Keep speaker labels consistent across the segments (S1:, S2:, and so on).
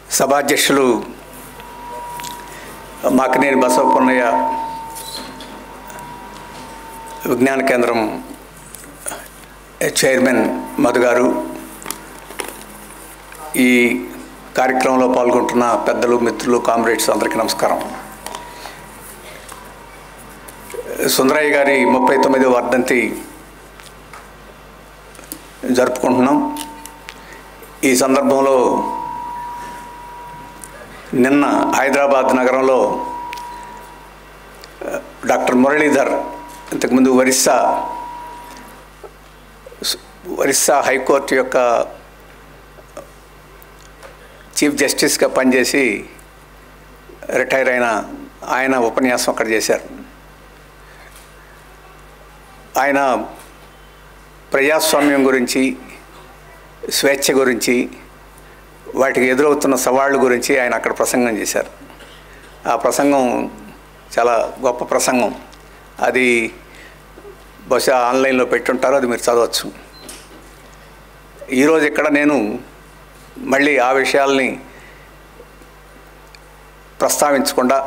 S1: సభాధ్యక్షులు మాకినేని బసవపున్నయ్య విజ్ఞాన కేంద్రం చైర్మన్ మధు గారు ఈ కార్యక్రమంలో పాల్గొంటున్న పెద్దలు మిత్రులు కామ్రేడ్స్ అందరికీ నమస్కారం సుందరయ్య గారి ముప్పై తొమ్మిదవ వర్ధంతి జరుపుకుంటున్నాం ఈ సందర్భంలో నిన్న హైదరాబాద్ నగరంలో డాక్టర్ మురళీధర్ ఇంతకుముందు ఒరిస్సా ఒరిస్సా హైకోర్టు యొక్క చీఫ్ జస్టిస్గా పనిచేసి రిటైర్ అయిన ఆయన ఉపన్యాసం అక్కడ చేశారు ఆయన ప్రజాస్వామ్యం గురించి స్వేచ్ఛ గురించి వాటికి ఎదురవుతున్న సవాళ్ళ గురించి ఆయన అక్కడ ప్రసంగం చేశారు ఆ ప్రసంగం చాలా గొప్ప ప్రసంగం అది బహుశా ఆన్లైన్లో పెట్టుంటారో అది మీరు చదవచ్చు ఈరోజు ఇక్కడ నేను మళ్ళీ ఆ విషయాల్ని ప్రస్తావించకుండా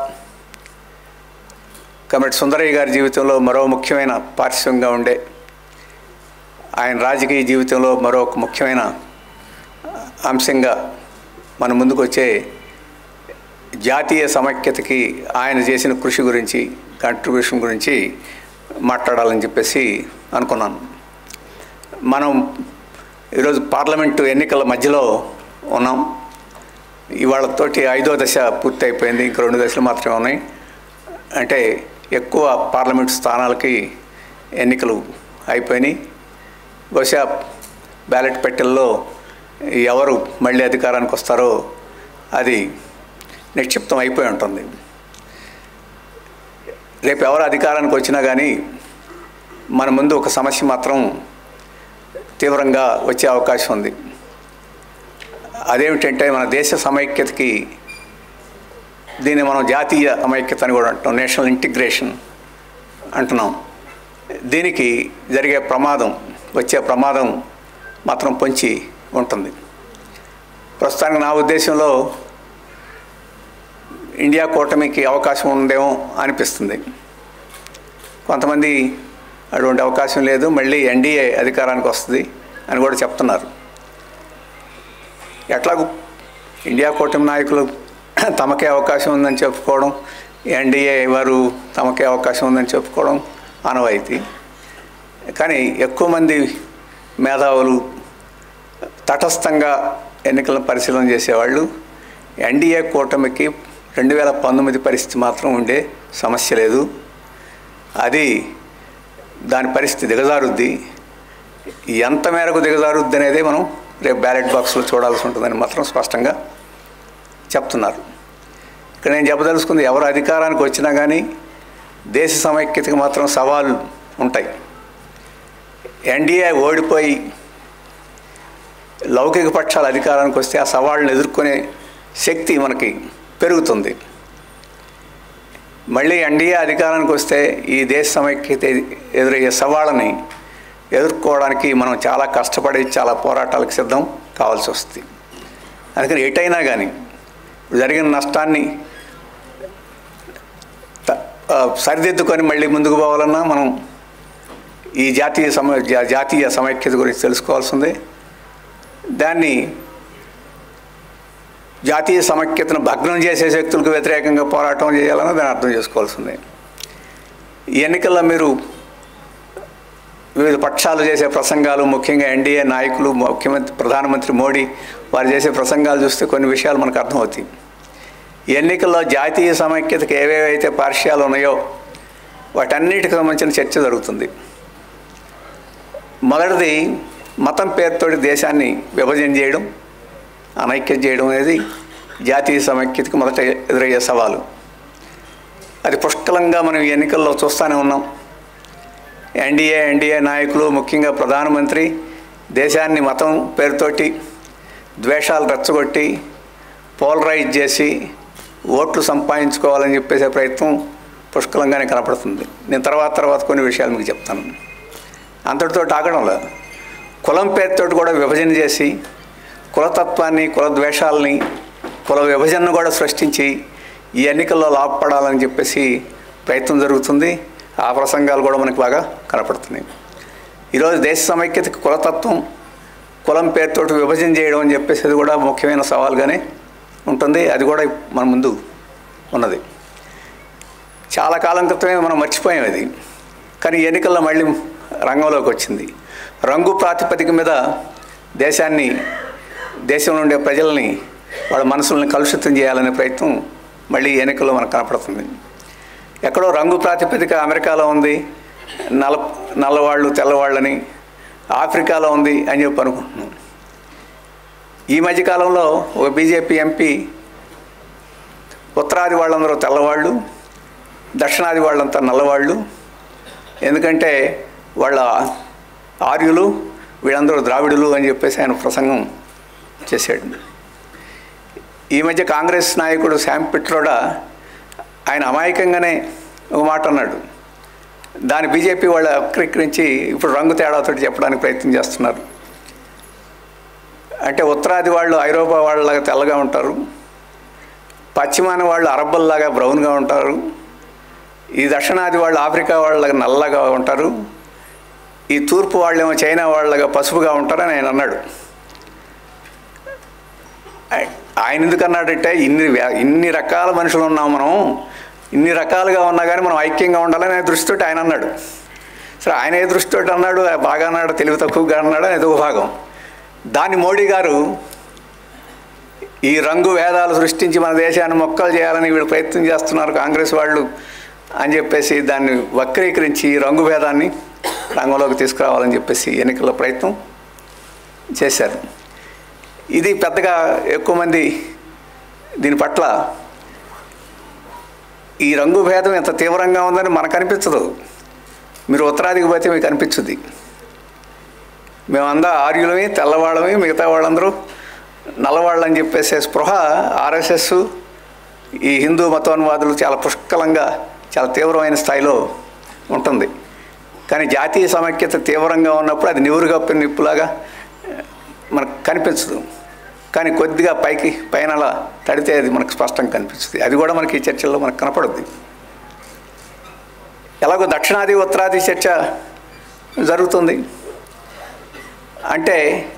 S1: కమిటీ సుందరయ్య గారి జీవితంలో మరో ముఖ్యమైన పారిశ్రమికంగా ఉండే ఆయన రాజకీయ జీవితంలో మరో ఒక ముఖ్యమైన అంశంగా మన ముందుకు వచ్చే జాతీయ సమైక్యతకి ఆయన చేసిన కృషి గురించి కంట్రిబ్యూషన్ గురించి మాట్లాడాలని చెప్పేసి అనుకున్నాను మనం ఈరోజు పార్లమెంటు ఎన్నికల మధ్యలో ఉన్నాం ఇవాళతోటి ఐదో దశ పూర్తి అయిపోయింది ఇంక రెండు దశలు మాత్రమే ఉన్నాయి అంటే ఎక్కువ పార్లమెంటు స్థానాలకి ఎన్నికలు అయిపోయినాయి బహుశా బ్యాలెట్ పెట్టెల్లో ఎవరు మళ్ళీ అధికారానికి వస్తారో అది నిక్షిప్తం అయిపోయి ఉంటుంది రేపు ఎవరు అధికారానికి వచ్చినా కానీ మన ముందు ఒక సమస్య మాత్రం తీవ్రంగా వచ్చే అవకాశం ఉంది అదేమిటంటే మన దేశ సమైక్యతకి దీన్ని మనం జాతీయ సమైక్యత అని కూడా అంటున్నాం నేషనల్ ఇంటిగ్రేషన్ అంటున్నాం దీనికి జరిగే ప్రమాదం వచ్చే ప్రమాదం మాత్రం పొంచి ఉంటుంది ప్రస్తుతానికి నా ఉద్దేశంలో ఇండియా కూటమికి అవకాశం ఉందేమో అనిపిస్తుంది కొంతమంది అటువంటి అవకాశం లేదు మళ్ళీ ఎన్డీఏ అధికారానికి వస్తుంది అని కూడా చెప్తున్నారు ఎట్లాగూ ఇండియా కూటమి నాయకులు తమకే అవకాశం ఉందని చెప్పుకోవడం ఎన్డీఏ వారు తమకే అవకాశం ఉందని చెప్పుకోవడం ఆనవాయితీ కానీ ఎక్కువ మంది మేధావులు తటస్థంగా ఎన్నికలను పరిశీలన చేసేవాళ్ళు ఎన్డీఏ కూటమికి రెండు వేల పంతొమ్మిది పరిస్థితి మాత్రం ఉండే సమస్య లేదు అది దాని పరిస్థితి దిగజారుద్ది ఎంత మేరకు దిగజారుద్ది అనేది మనం రేపు బ్యాలెట్ బాక్స్లో చూడాల్సి ఉంటుందని మాత్రం స్పష్టంగా చెప్తున్నారు ఇక్కడ నేను చెప్పదలుచుకుంది ఎవరు అధికారానికి వచ్చినా కానీ దేశ సమైక్యతకి మాత్రం సవాళ్ళు ఉంటాయి ఎన్డీఏ ఓడిపోయి లౌకిక పక్షాల అధికారానికి వస్తే ఆ సవాళ్ళను ఎదుర్కొనే శక్తి మనకి పెరుగుతుంది మళ్ళీ ఎన్డీఏ అధికారానికి వస్తే ఈ దేశ సమైక్యత ఎదురయ్యే సవాళ్ళని ఎదుర్కోవడానికి మనం చాలా కష్టపడి చాలా పోరాటాలకు సిద్ధం కావాల్సి వస్తుంది అందుకని ఎటైనా కానీ జరిగిన నష్టాన్ని సరిదిద్దుకొని మళ్ళీ ముందుకు పోవాలన్నా మనం ఈ జాతీయ సమ జాతీయ సమైక్యత గురించి తెలుసుకోవాల్సిందే దాన్ని జాతీయ సమైక్యతను భగ్నం చేసే శక్తులకు వ్యతిరేకంగా పోరాటం చేయాలని దాన్ని అర్థం చేసుకోవాల్సిందే ఈ ఎన్నికల్లో మీరు వివిధ పక్షాలు చేసే ప్రసంగాలు ముఖ్యంగా ఎన్డీఏ నాయకులు ముఖ్యమంత్రి ప్రధానమంత్రి మోడీ వారు చేసే ప్రసంగాలు చూస్తే కొన్ని విషయాలు మనకు అర్థమవుతాయి ఎన్నికల్లో జాతీయ సమైక్యతకు ఏవేవైతే పార్శ్యాలు ఉన్నాయో వాటన్నిటికి సంబంధించిన చర్చ జరుగుతుంది మొదటిది మతం పేరుతోటి దేశాన్ని విభజన చేయడం అనైక్యం చేయడం అనేది జాతీయ సమైక్యతకు మొదట ఎదురయ్యే సవాలు అది పుష్కలంగా మనం ఈ ఎన్నికల్లో చూస్తూనే ఉన్నాం ఎన్డీఏ ఎన్డీఏ నాయకులు ముఖ్యంగా ప్రధానమంత్రి దేశాన్ని మతం పేరుతోటి ద్వేషాలు రెచ్చగొట్టి పోలరైజ్ చేసి ఓట్లు సంపాదించుకోవాలని చెప్పేసే ప్రయత్నం పుష్కలంగానే కనపడుతుంది నేను తర్వాత తర్వాత కొన్ని విషయాలు మీకు చెప్తాను అంతటితో ఆగడంలో కులం పేరుతోటి కూడా విభజన చేసి కులతత్వాన్ని కుల ద్వేషాలని కుల విభజనను కూడా సృష్టించి ఈ ఎన్నికల్లో లాభపడాలని చెప్పేసి ప్రయత్నం జరుగుతుంది ఆ ప్రసంగాలు కూడా మనకు బాగా కనపడుతున్నాయి ఈరోజు దేశ సమైక్యతకి కులతత్వం కులం పేరుతోటి విభజన చేయడం అని చెప్పేసి అది కూడా ముఖ్యమైన సవాల్గానే ఉంటుంది అది కూడా మన ముందు ఉన్నది చాలా కాలం క్రితమే మనం మర్చిపోయాం అది కానీ ఈ ఎన్నికల్లో మళ్ళీ రంగంలోకి వచ్చింది రంగు ప్రాతిపదిక మీద దేశాన్ని దేశంలో ఉండే ప్రజల్ని వాళ్ళ మనసుల్ని కలుషితం చేయాలనే ప్రయత్నం మళ్ళీ ఈ ఎన్నికల్లో మనకు కనపడుతుంది ఎక్కడో రంగు ప్రాతిపదిక అమెరికాలో ఉంది నల్ల నల్లవాళ్ళు తెల్లవాళ్ళని ఆఫ్రికాలో ఉంది అని చెప్పి అనుకుంటున్నాం ఈ మధ్యకాలంలో ఒక బీజేపీ ఎంపీ ఉత్తరాది వాళ్ళందరూ తెల్లవాళ్ళు దక్షిణాది వాళ్ళంతా నల్లవాళ్ళు ఎందుకంటే వాళ్ళ ఆర్యులు వీళ్ళందరూ ద్రావిడులు అని చెప్పేసి ఆయన ప్రసంగం చేశాడు ఈ మధ్య కాంగ్రెస్ నాయకుడు శామ్ పిట్రోడా ఆయన అమాయకంగానే ఒక మాట అన్నాడు దాని బీజేపీ వాళ్ళు వక్రీకరించి ఇప్పుడు రంగు తేడాతో చెప్పడానికి ప్రయత్నం చేస్తున్నారు అంటే ఉత్తరాది వాళ్ళు ఐరోపా వాళ్ళలాగా తెల్లగా ఉంటారు పశ్చిమాన వాళ్ళు అరబ్బల్లాగా బ్రౌన్గా ఉంటారు ఈ దక్షిణాది వాళ్ళు ఆఫ్రికా వాళ్ళలాగా నల్లగా ఉంటారు ఈ తూర్పు వాళ్ళేమో చైనా వాళ్ళగా పసుపుగా ఉంటారని ఆయన అన్నాడు ఆయ- ఆయన ఎందుకు అన్నాడంటే ఇన్ని వ్యా- ఇన్ని రకాల మనుషులు ఉన్నాం మనం ఇన్ని రకాలుగా ఉన్నా కానీ మనం ఐక్యంగా ఉండాలని ఆయన దృష్టితోటి ఆయన అన్నాడు సరే ఆయన ఏ దృష్టితోటి అన్నాడు బాగా అన్నాడు తెలివి తక్కువగా అన్నాడు అనేది ఒక భాగం దాన్ని మోడీ గారు ఈ రంగు వేదాలు సృష్టించి మన దేశాన్ని మొక్కలు చేయాలని వీళ్ళు ప్రయత్నం చేస్తున్నారు కాంగ్రెస్ వాళ్ళు అని చెప్పేసి దాన్ని వక్రీకరించి ఈ రంగు భేదాన్ని రంగంలోకి తీసుకురావాలని చెప్పేసి ఎన్నికల ప్రయత్నం చేశారు ఇది పెద్దగా ఎక్కువ మంది దీని పట్ల ఈ రంగు భేదం ఎంత తీవ్రంగా ఉందని మనకు అనిపించదు మీరు ఉత్తరాదికి పోతే మీకు అనిపించుద్ది మేమందా ఆర్యులమే తెల్లవాళ్ళమే మిగతా వాళ్ళందరూ నల్లవాళ్ళు అని చెప్పేసే స్పృహ ఆర్ఎస్ఎస్ ఈ హిందూ మతోన్వాదులు చాలా పుష్కలంగా చాలా తీవ్రమైన స్థాయిలో ఉంటుంది కానీ జాతీయ సమైక్యత తీవ్రంగా ఉన్నప్పుడు అది నివురు కప్పిన నిప్పులాగా మనకు కనిపించదు కానీ కొద్దిగా పైకి పైన అలా తడితే అది మనకు స్పష్టంగా కనిపిస్తుంది అది కూడా మనకి ఈ చర్చల్లో మనకు కనపడుద్ది ఎలాగో దక్షిణాది ఉత్తరాది చర్చ జరుగుతుంది అంటే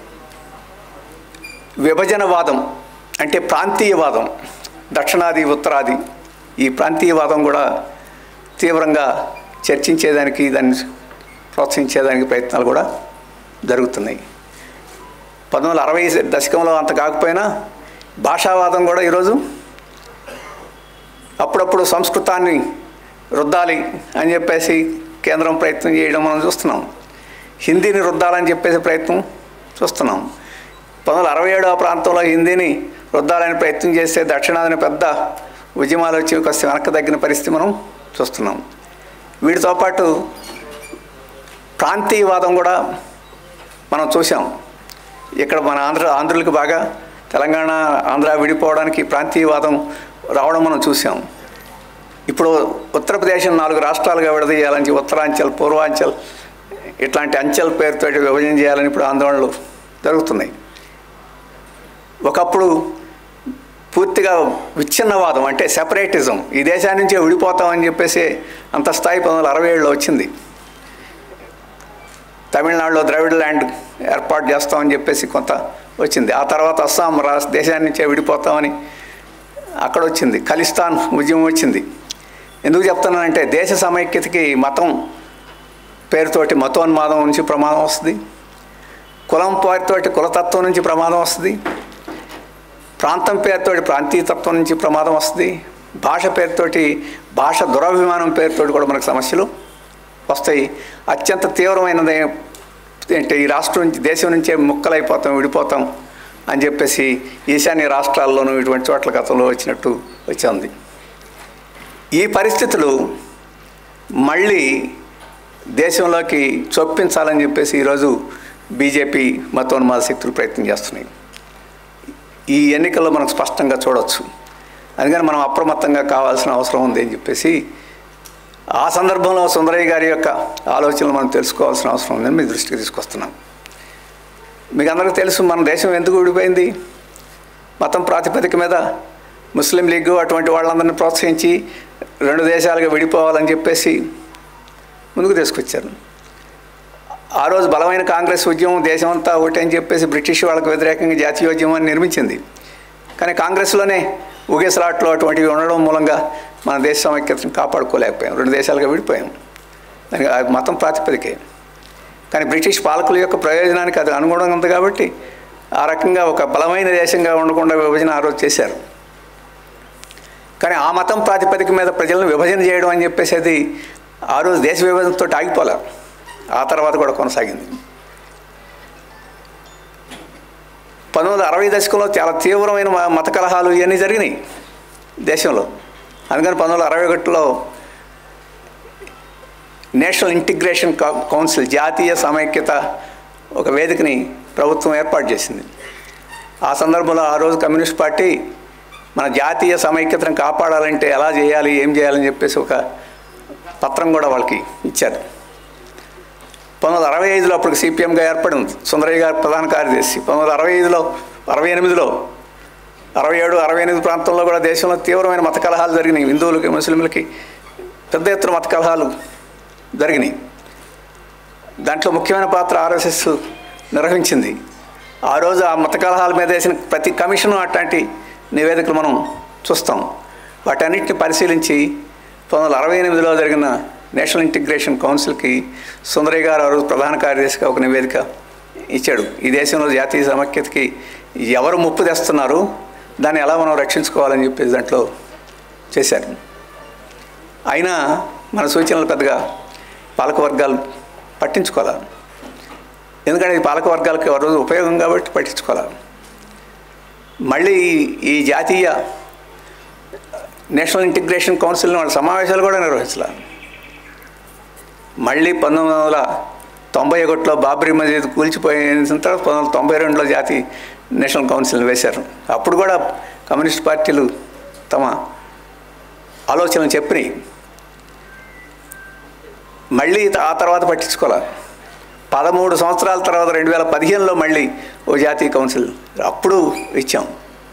S1: విభజనవాదం అంటే ప్రాంతీయవాదం దక్షిణాది ఉత్తరాది ఈ ప్రాంతీయవాదం కూడా తీవ్రంగా చర్చించేదానికి దాన్ని ప్రోత్సహించేదానికి ప్రయత్నాలు కూడా జరుగుతున్నాయి పంతొమ్మిది వందల అరవై దశకంలో అంత కాకపోయినా భాషావాదం కూడా ఈరోజు అప్పుడప్పుడు సంస్కృతాన్ని రుద్దాలి అని చెప్పేసి కేంద్రం ప్రయత్నం చేయడం మనం చూస్తున్నాం హిందీని రుద్దాలని చెప్పేసి ప్రయత్నం చూస్తున్నాం పంతొమ్మిది వందల అరవై ఏడవ ప్రాంతంలో హిందీని రుద్దాలని ప్రయత్నం చేస్తే దక్షిణాదిని పెద్ద ఉద్యమాలు వచ్చి కాస్త వెనక్కి తగ్గిన పరిస్థితి మనం చూస్తున్నాం వీటితో పాటు ప్రాంతీయవాదం కూడా మనం చూసాం ఇక్కడ మన ఆంధ్ర ఆంధ్రులకు బాగా తెలంగాణ ఆంధ్ర విడిపోవడానికి ప్రాంతీయవాదం రావడం మనం చూసాం ఇప్పుడు ఉత్తరప్రదేశ్ నాలుగు రాష్ట్రాలుగా విడదీయాలని చెప్పి ఉత్తరాంచల్ పూర్వాంచల్ ఇట్లాంటి అంచెల పేరుతో విభజన చేయాలని ఇప్పుడు ఆందోళనలు జరుగుతున్నాయి ఒకప్పుడు పూర్తిగా విచ్ఛిన్నవాదం అంటే సెపరేటిజం ఈ దేశాన్ని నుంచే విడిపోతామని చెప్పేసి అంత స్థాయి పంతొమ్మిది వందల అరవై ఏడులో వచ్చింది తమిళనాడులో ద్రవిడ ల్యాండ్ ఏర్పాటు చేస్తామని చెప్పేసి కొంత వచ్చింది ఆ తర్వాత అస్సాం రాష్ట్ర దేశాన్ని నుంచే విడిపోతామని అక్కడ వచ్చింది ఖలిస్తాన్ ఉద్యమం వచ్చింది ఎందుకు చెప్తున్నానంటే దేశ సమైక్యతకి మతం పేరుతోటి మతోన్మాదం నుంచి ప్రమాదం వస్తుంది కులం పేరుతోటి కులతత్వం నుంచి ప్రమాదం వస్తుంది ప్రాంతం పేరుతోటి ప్రాంతీయతత్వం నుంచి ప్రమాదం వస్తుంది భాష పేరుతోటి భాష దురభిమానం పేరుతోటి కూడా మనకు సమస్యలు వస్తాయి అత్యంత తీవ్రమైనది అంటే ఈ రాష్ట్రం నుంచి దేశం నుంచే ముక్కలైపోతాం విడిపోతాం అని చెప్పేసి ఈశాన్య రాష్ట్రాల్లోనూ ఇటువంటి చోట్ల గతంలో వచ్చినట్టు వచ్చింది ఈ పరిస్థితులు మళ్ళీ దేశంలోకి చొప్పించాలని చెప్పేసి ఈరోజు బీజేపీ మతోన్మాద శక్తులు ప్రయత్నం చేస్తున్నాయి ఈ ఎన్నికల్లో మనం స్పష్టంగా చూడవచ్చు అందుకని మనం అప్రమత్తంగా కావాల్సిన అవసరం ఉంది అని చెప్పేసి ఆ సందర్భంలో సుందరయ్య గారి యొక్క ఆలోచనలు మనం తెలుసుకోవాల్సిన అవసరం ఉందని మీ దృష్టికి తీసుకొస్తున్నాం మీకు అందరికీ తెలుసు మన దేశం ఎందుకు విడిపోయింది మతం ప్రాతిపదిక మీద ముస్లిం లీగ్ అటువంటి వాళ్ళందరినీ ప్రోత్సహించి రెండు దేశాలుగా విడిపోవాలని చెప్పేసి ముందుకు తీసుకొచ్చారు ఆ రోజు బలమైన కాంగ్రెస్ ఉద్యమం దేశమంతా ఒకటి అని చెప్పేసి బ్రిటిష్ వాళ్ళకు వ్యతిరేకంగా జాతీయోద్యమాన్ని నిర్మించింది కానీ కాంగ్రెస్లోనే ఊగేసలాట్లు అటువంటివి ఉండడం మూలంగా మన దేశ సమైక్యతను కాపాడుకోలేకపోయాం రెండు దేశాలుగా విడిపోయాం దానికి ఆ మతం ప్రాతిపదికే కానీ బ్రిటిష్ పాలకుల యొక్క ప్రయోజనానికి అది అనుగుణంగా ఉంది కాబట్టి ఆ రకంగా ఒక బలమైన దేశంగా ఉండకుండా విభజన ఆ రోజు చేశారు కానీ ఆ మతం ప్రాతిపదిక మీద ప్రజలను విభజన చేయడం అని చెప్పేసి అది ఆ రోజు దేశ విభజనతో ఆగిపోలే ఆ తర్వాత కూడా కొనసాగింది పంతొమ్మిది వందల అరవై దశకంలో చాలా తీవ్రమైన మ- మత కలహాలు ఇవన్నీ జరిగినాయి దేశంలో అందుకని పంతొమ్మిది వందల అరవై ఒకటిలో నేషనల్ ఇంటిగ్రేషన్ కౌ- కౌన్సిల్ జాతీయ సమైక్యత ఒక వేదికని ప్రభుత్వం ఏర్పాటు చేసింది ఆ సందర్భంలో ఆ రోజు కమ్యూనిస్ట్ పార్టీ మన జాతీయ సమైక్యతను కాపాడాలంటే ఎలా చేయాలి ఏం చేయాలని చెప్పేసి ఒక పత్రం కూడా వాళ్ళకి ఇచ్చారు పంతొమ్మిది వందల అరవై ఐదులో అప్పుడు సిపిఎంగా ఏర్పడింది సుందరయ్య గారు ప్రధాన కార్యదర్శి పంతొమ్మిది వందల అరవై ఐదులో అరవై ఎనిమిదిలో అరవై ఏడు అరవై ఎనిమిది ప్రాంతంలో కూడా దేశంలో తీవ్రమైన మత కలహాలు జరిగినాయి హిందువులకి ముస్లింలకి పెద్ద ఎత్తున మత కలహాలు జరిగినాయి దాంట్లో ముఖ్యమైన పాత్ర ఆర్ఎస్ఎస్ నిర్వహించింది ఆ రోజు ఆ మత కలహాల మీద వేసిన ప్రతి కమిషను అట్లాంటి నివేదికలు మనం చూస్తాం వాటన్నిటిని పరిశీలించి పంతొమ్మిది వందల అరవై ఎనిమిదిలో జరిగిన నేషనల్ ఇంటిగ్రేషన్ కౌన్సిల్కి సుందరయ్య గారు ఆ రోజు ప్రధాన కార్యదర్శిగా ఒక నివేదిక ఇచ్చాడు ఈ దేశంలో జాతీయ సమైక్యతకి ఎవరు ముప్పు తెస్తున్నారు దాన్ని ఎలా మనం రక్షించుకోవాలని చెప్పేసి దాంట్లో చేశారు అయినా మన సూచనలు పెద్దగా పాలకవర్గాలు పట్టించుకోవాలి ఎందుకంటే ఇది పాలకవర్గాలకు ఆ రోజు ఉపయోగం కాబట్టి పట్టించుకోవాలి మళ్ళీ ఈ- ఈ జాతీయ నేషనల్ ఇంటిగ్రేషన్ కౌన్సిల్ వాళ్ళ సమావేశాలు కూడా నిర్వహించాలి మళ్ళీ పంతొమ్మిది వందల తొంభై ఒకటిలో బాబ్రీ మసీద్ కూల్చిపోయిన తర్వాత పంతొమ్మిది వందల తొంభై రెండులో జాతీయ నేషనల్ కౌన్సిల్ వేశారు అప్పుడు కూడా కమ్యూనిస్ట్ పార్టీలు తమ ఆలోచనలు చెప్పినాయి మళ్ళీ ఆ తర్వాత పట్టించుకోవాలి పదమూడు సంవత్సరాల తర్వాత రెండు వేల పదిహేనులో మళ్ళీ ఓ జాతీయ కౌన్సిల్ అప్పుడు ఇచ్చాం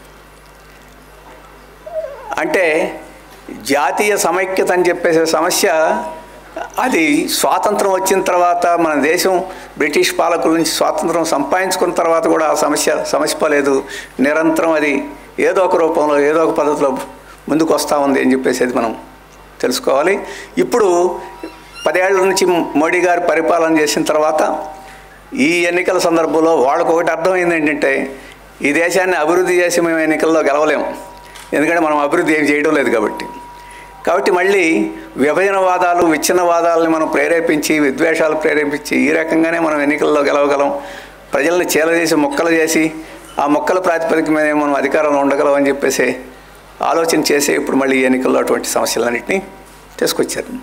S1: అంటే జాతీయ సమైక్యత అని చెప్పేసే సమస్య అది స్వాతంత్రం వచ్చిన తర్వాత మన దేశం బ్రిటిష్ పాలకుల నుంచి స్వాతంత్రం సంపాదించుకున్న తర్వాత కూడా ఆ సమస్య సమస్యపోలేదు నిరంతరం అది ఏదో ఒక రూపంలో ఏదో ఒక పద్ధతిలో ముందుకు వస్తూ ఉంది అని చెప్పేసి అది మనం తెలుసుకోవాలి ఇప్పుడు పదేళ్ల నుంచి మోడీ గారు పరిపాలన చేసిన తర్వాత ఈ ఎన్నికల సందర్భంలో వాళ్ళకు ఒకటి అర్థమైంది ఏంటంటే ఈ దేశాన్ని అభివృద్ధి చేసి మేము ఎన్నికల్లో గెలవలేము ఎందుకంటే మనం అభివృద్ధి ఏం చేయడం లేదు కాబట్టి కాబట్టి మళ్ళీ విభజనవాదాలు విచ్ఛిన్నవాదాలని మనం ప్రేరేపించి విద్వేషాలు ప్రేరేపించి ఈ రకంగానే మనం ఎన్నికల్లో గెలవగలం ప్రజల్ని చీలచేసి మొక్కలు చేసి ఆ మొక్కల ప్రాతిపదిక మీద మనం అధికారంలో ఉండగలం అని చెప్పేసి ఆలోచన చేసి ఇప్పుడు మళ్ళీ ఈ ఎన్నికల్లో అటువంటి సమస్యలన్నింటినీ తీసుకొచ్చారు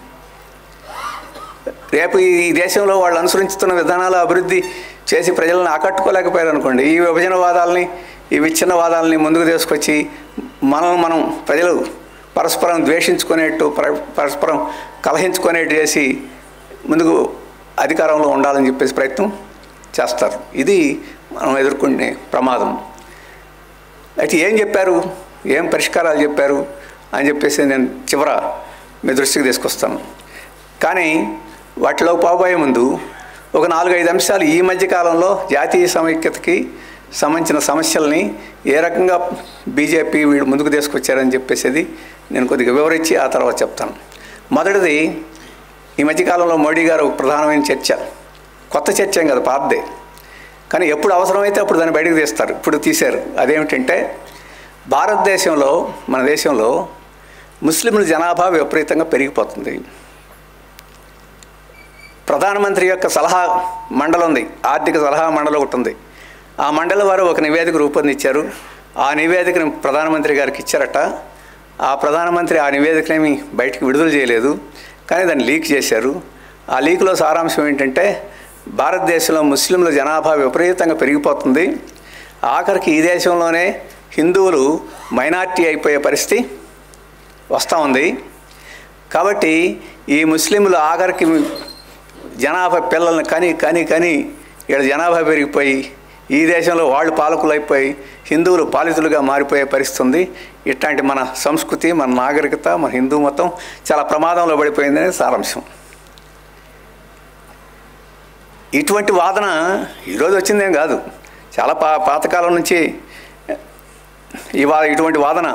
S1: రేపు ఈ దేశంలో వాళ్ళు అనుసరించుతున్న విధానాలు అభివృద్ధి చేసి ప్రజలను ఆకట్టుకోలేకపోయారు అనుకోండి ఈ విభజనవాదాలని ఈ విచ్ఛిన్నవాదాలని ముందుకు తీసుకొచ్చి మనం మనం ప్రజలు పరస్పరం ద్వేషించుకునేట్టు పర- పరస్పరం కలహించుకునేట్టు చేసి ముందుకు అధికారంలో ఉండాలని చెప్పేసి ప్రయత్నం చేస్తారు ఇది మనం ఎదుర్కొనే ప్రమాదం అయితే ఏం చెప్పారు ఏం పరిష్కారాలు చెప్పారు అని చెప్పేసి నేను చివర మీ దృష్టికి తీసుకొస్తాను కానీ వాటిలో పోబోయే ముందు ఒక నాలుగైదు అంశాలు ఈ మధ్య కాలంలో జాతీయ సమైక్యతకి సంబంధించిన సమస్యల్ని ఏ రకంగా బీజేపీ వీళ్ళు ముందుకు తీసుకొచ్చారని చెప్పేసి నేను కొద్దిగా వివరించి ఆ తర్వాత చెప్తాను మొదటిది ఈ మధ్యకాలంలో మోడీ గారు ఒక ప్రధానమైన చర్చ కొత్త చర్చ ఏం కదా పాతదే కానీ ఎప్పుడు అవసరమైతే అప్పుడు దాన్ని బయటకు తీస్తారు ఇప్పుడు తీశారు అదేమిటంటే భారతదేశంలో మన దేశంలో ముస్లింల జనాభా విపరీతంగా పెరిగిపోతుంది ప్రధానమంత్రి యొక్క సలహా మండలి ఉంది ఆర్థిక సలహా మండలి ఒకటి ఉంది ఆ మండలి వారు ఒక నివేదిక రూపొందించారు ఆ నివేదికను ప్రధానమంత్రి గారికి ఇచ్చారట ఆ ప్రధానమంత్రి ఆ నివేదికనేమి బయటికి విడుదల చేయలేదు కానీ దాన్ని లీక్ చేశారు ఆ లీక్లో సారాంశం ఏంటంటే భారతదేశంలో ముస్లింల జనాభా విపరీతంగా పెరిగిపోతుంది ఆఖరికి ఈ దేశంలోనే హిందువులు మైనార్టీ అయిపోయే పరిస్థితి వస్తూ ఉంది కాబట్టి ఈ ముస్లింలు ఆఖరికి జనాభా పిల్లల్ని కని కని కని ఇక్కడ జనాభా పెరిగిపోయి ఈ దేశంలో వాళ్ళు పాలకులు అయిపోయి హిందువులు పాలితులుగా మారిపోయే పరిస్థితి ఉంది ఇట్లాంటి మన సంస్కృతి మన నాగరికత మన హిందూ మతం చాలా ప్రమాదంలో పడిపోయిందనే సారాంశం ఇటువంటి వాదన ఈరోజు వచ్చిందేం కాదు చాలా పా పాతకాలం నుంచి ఇవాళ ఇటువంటి వాదన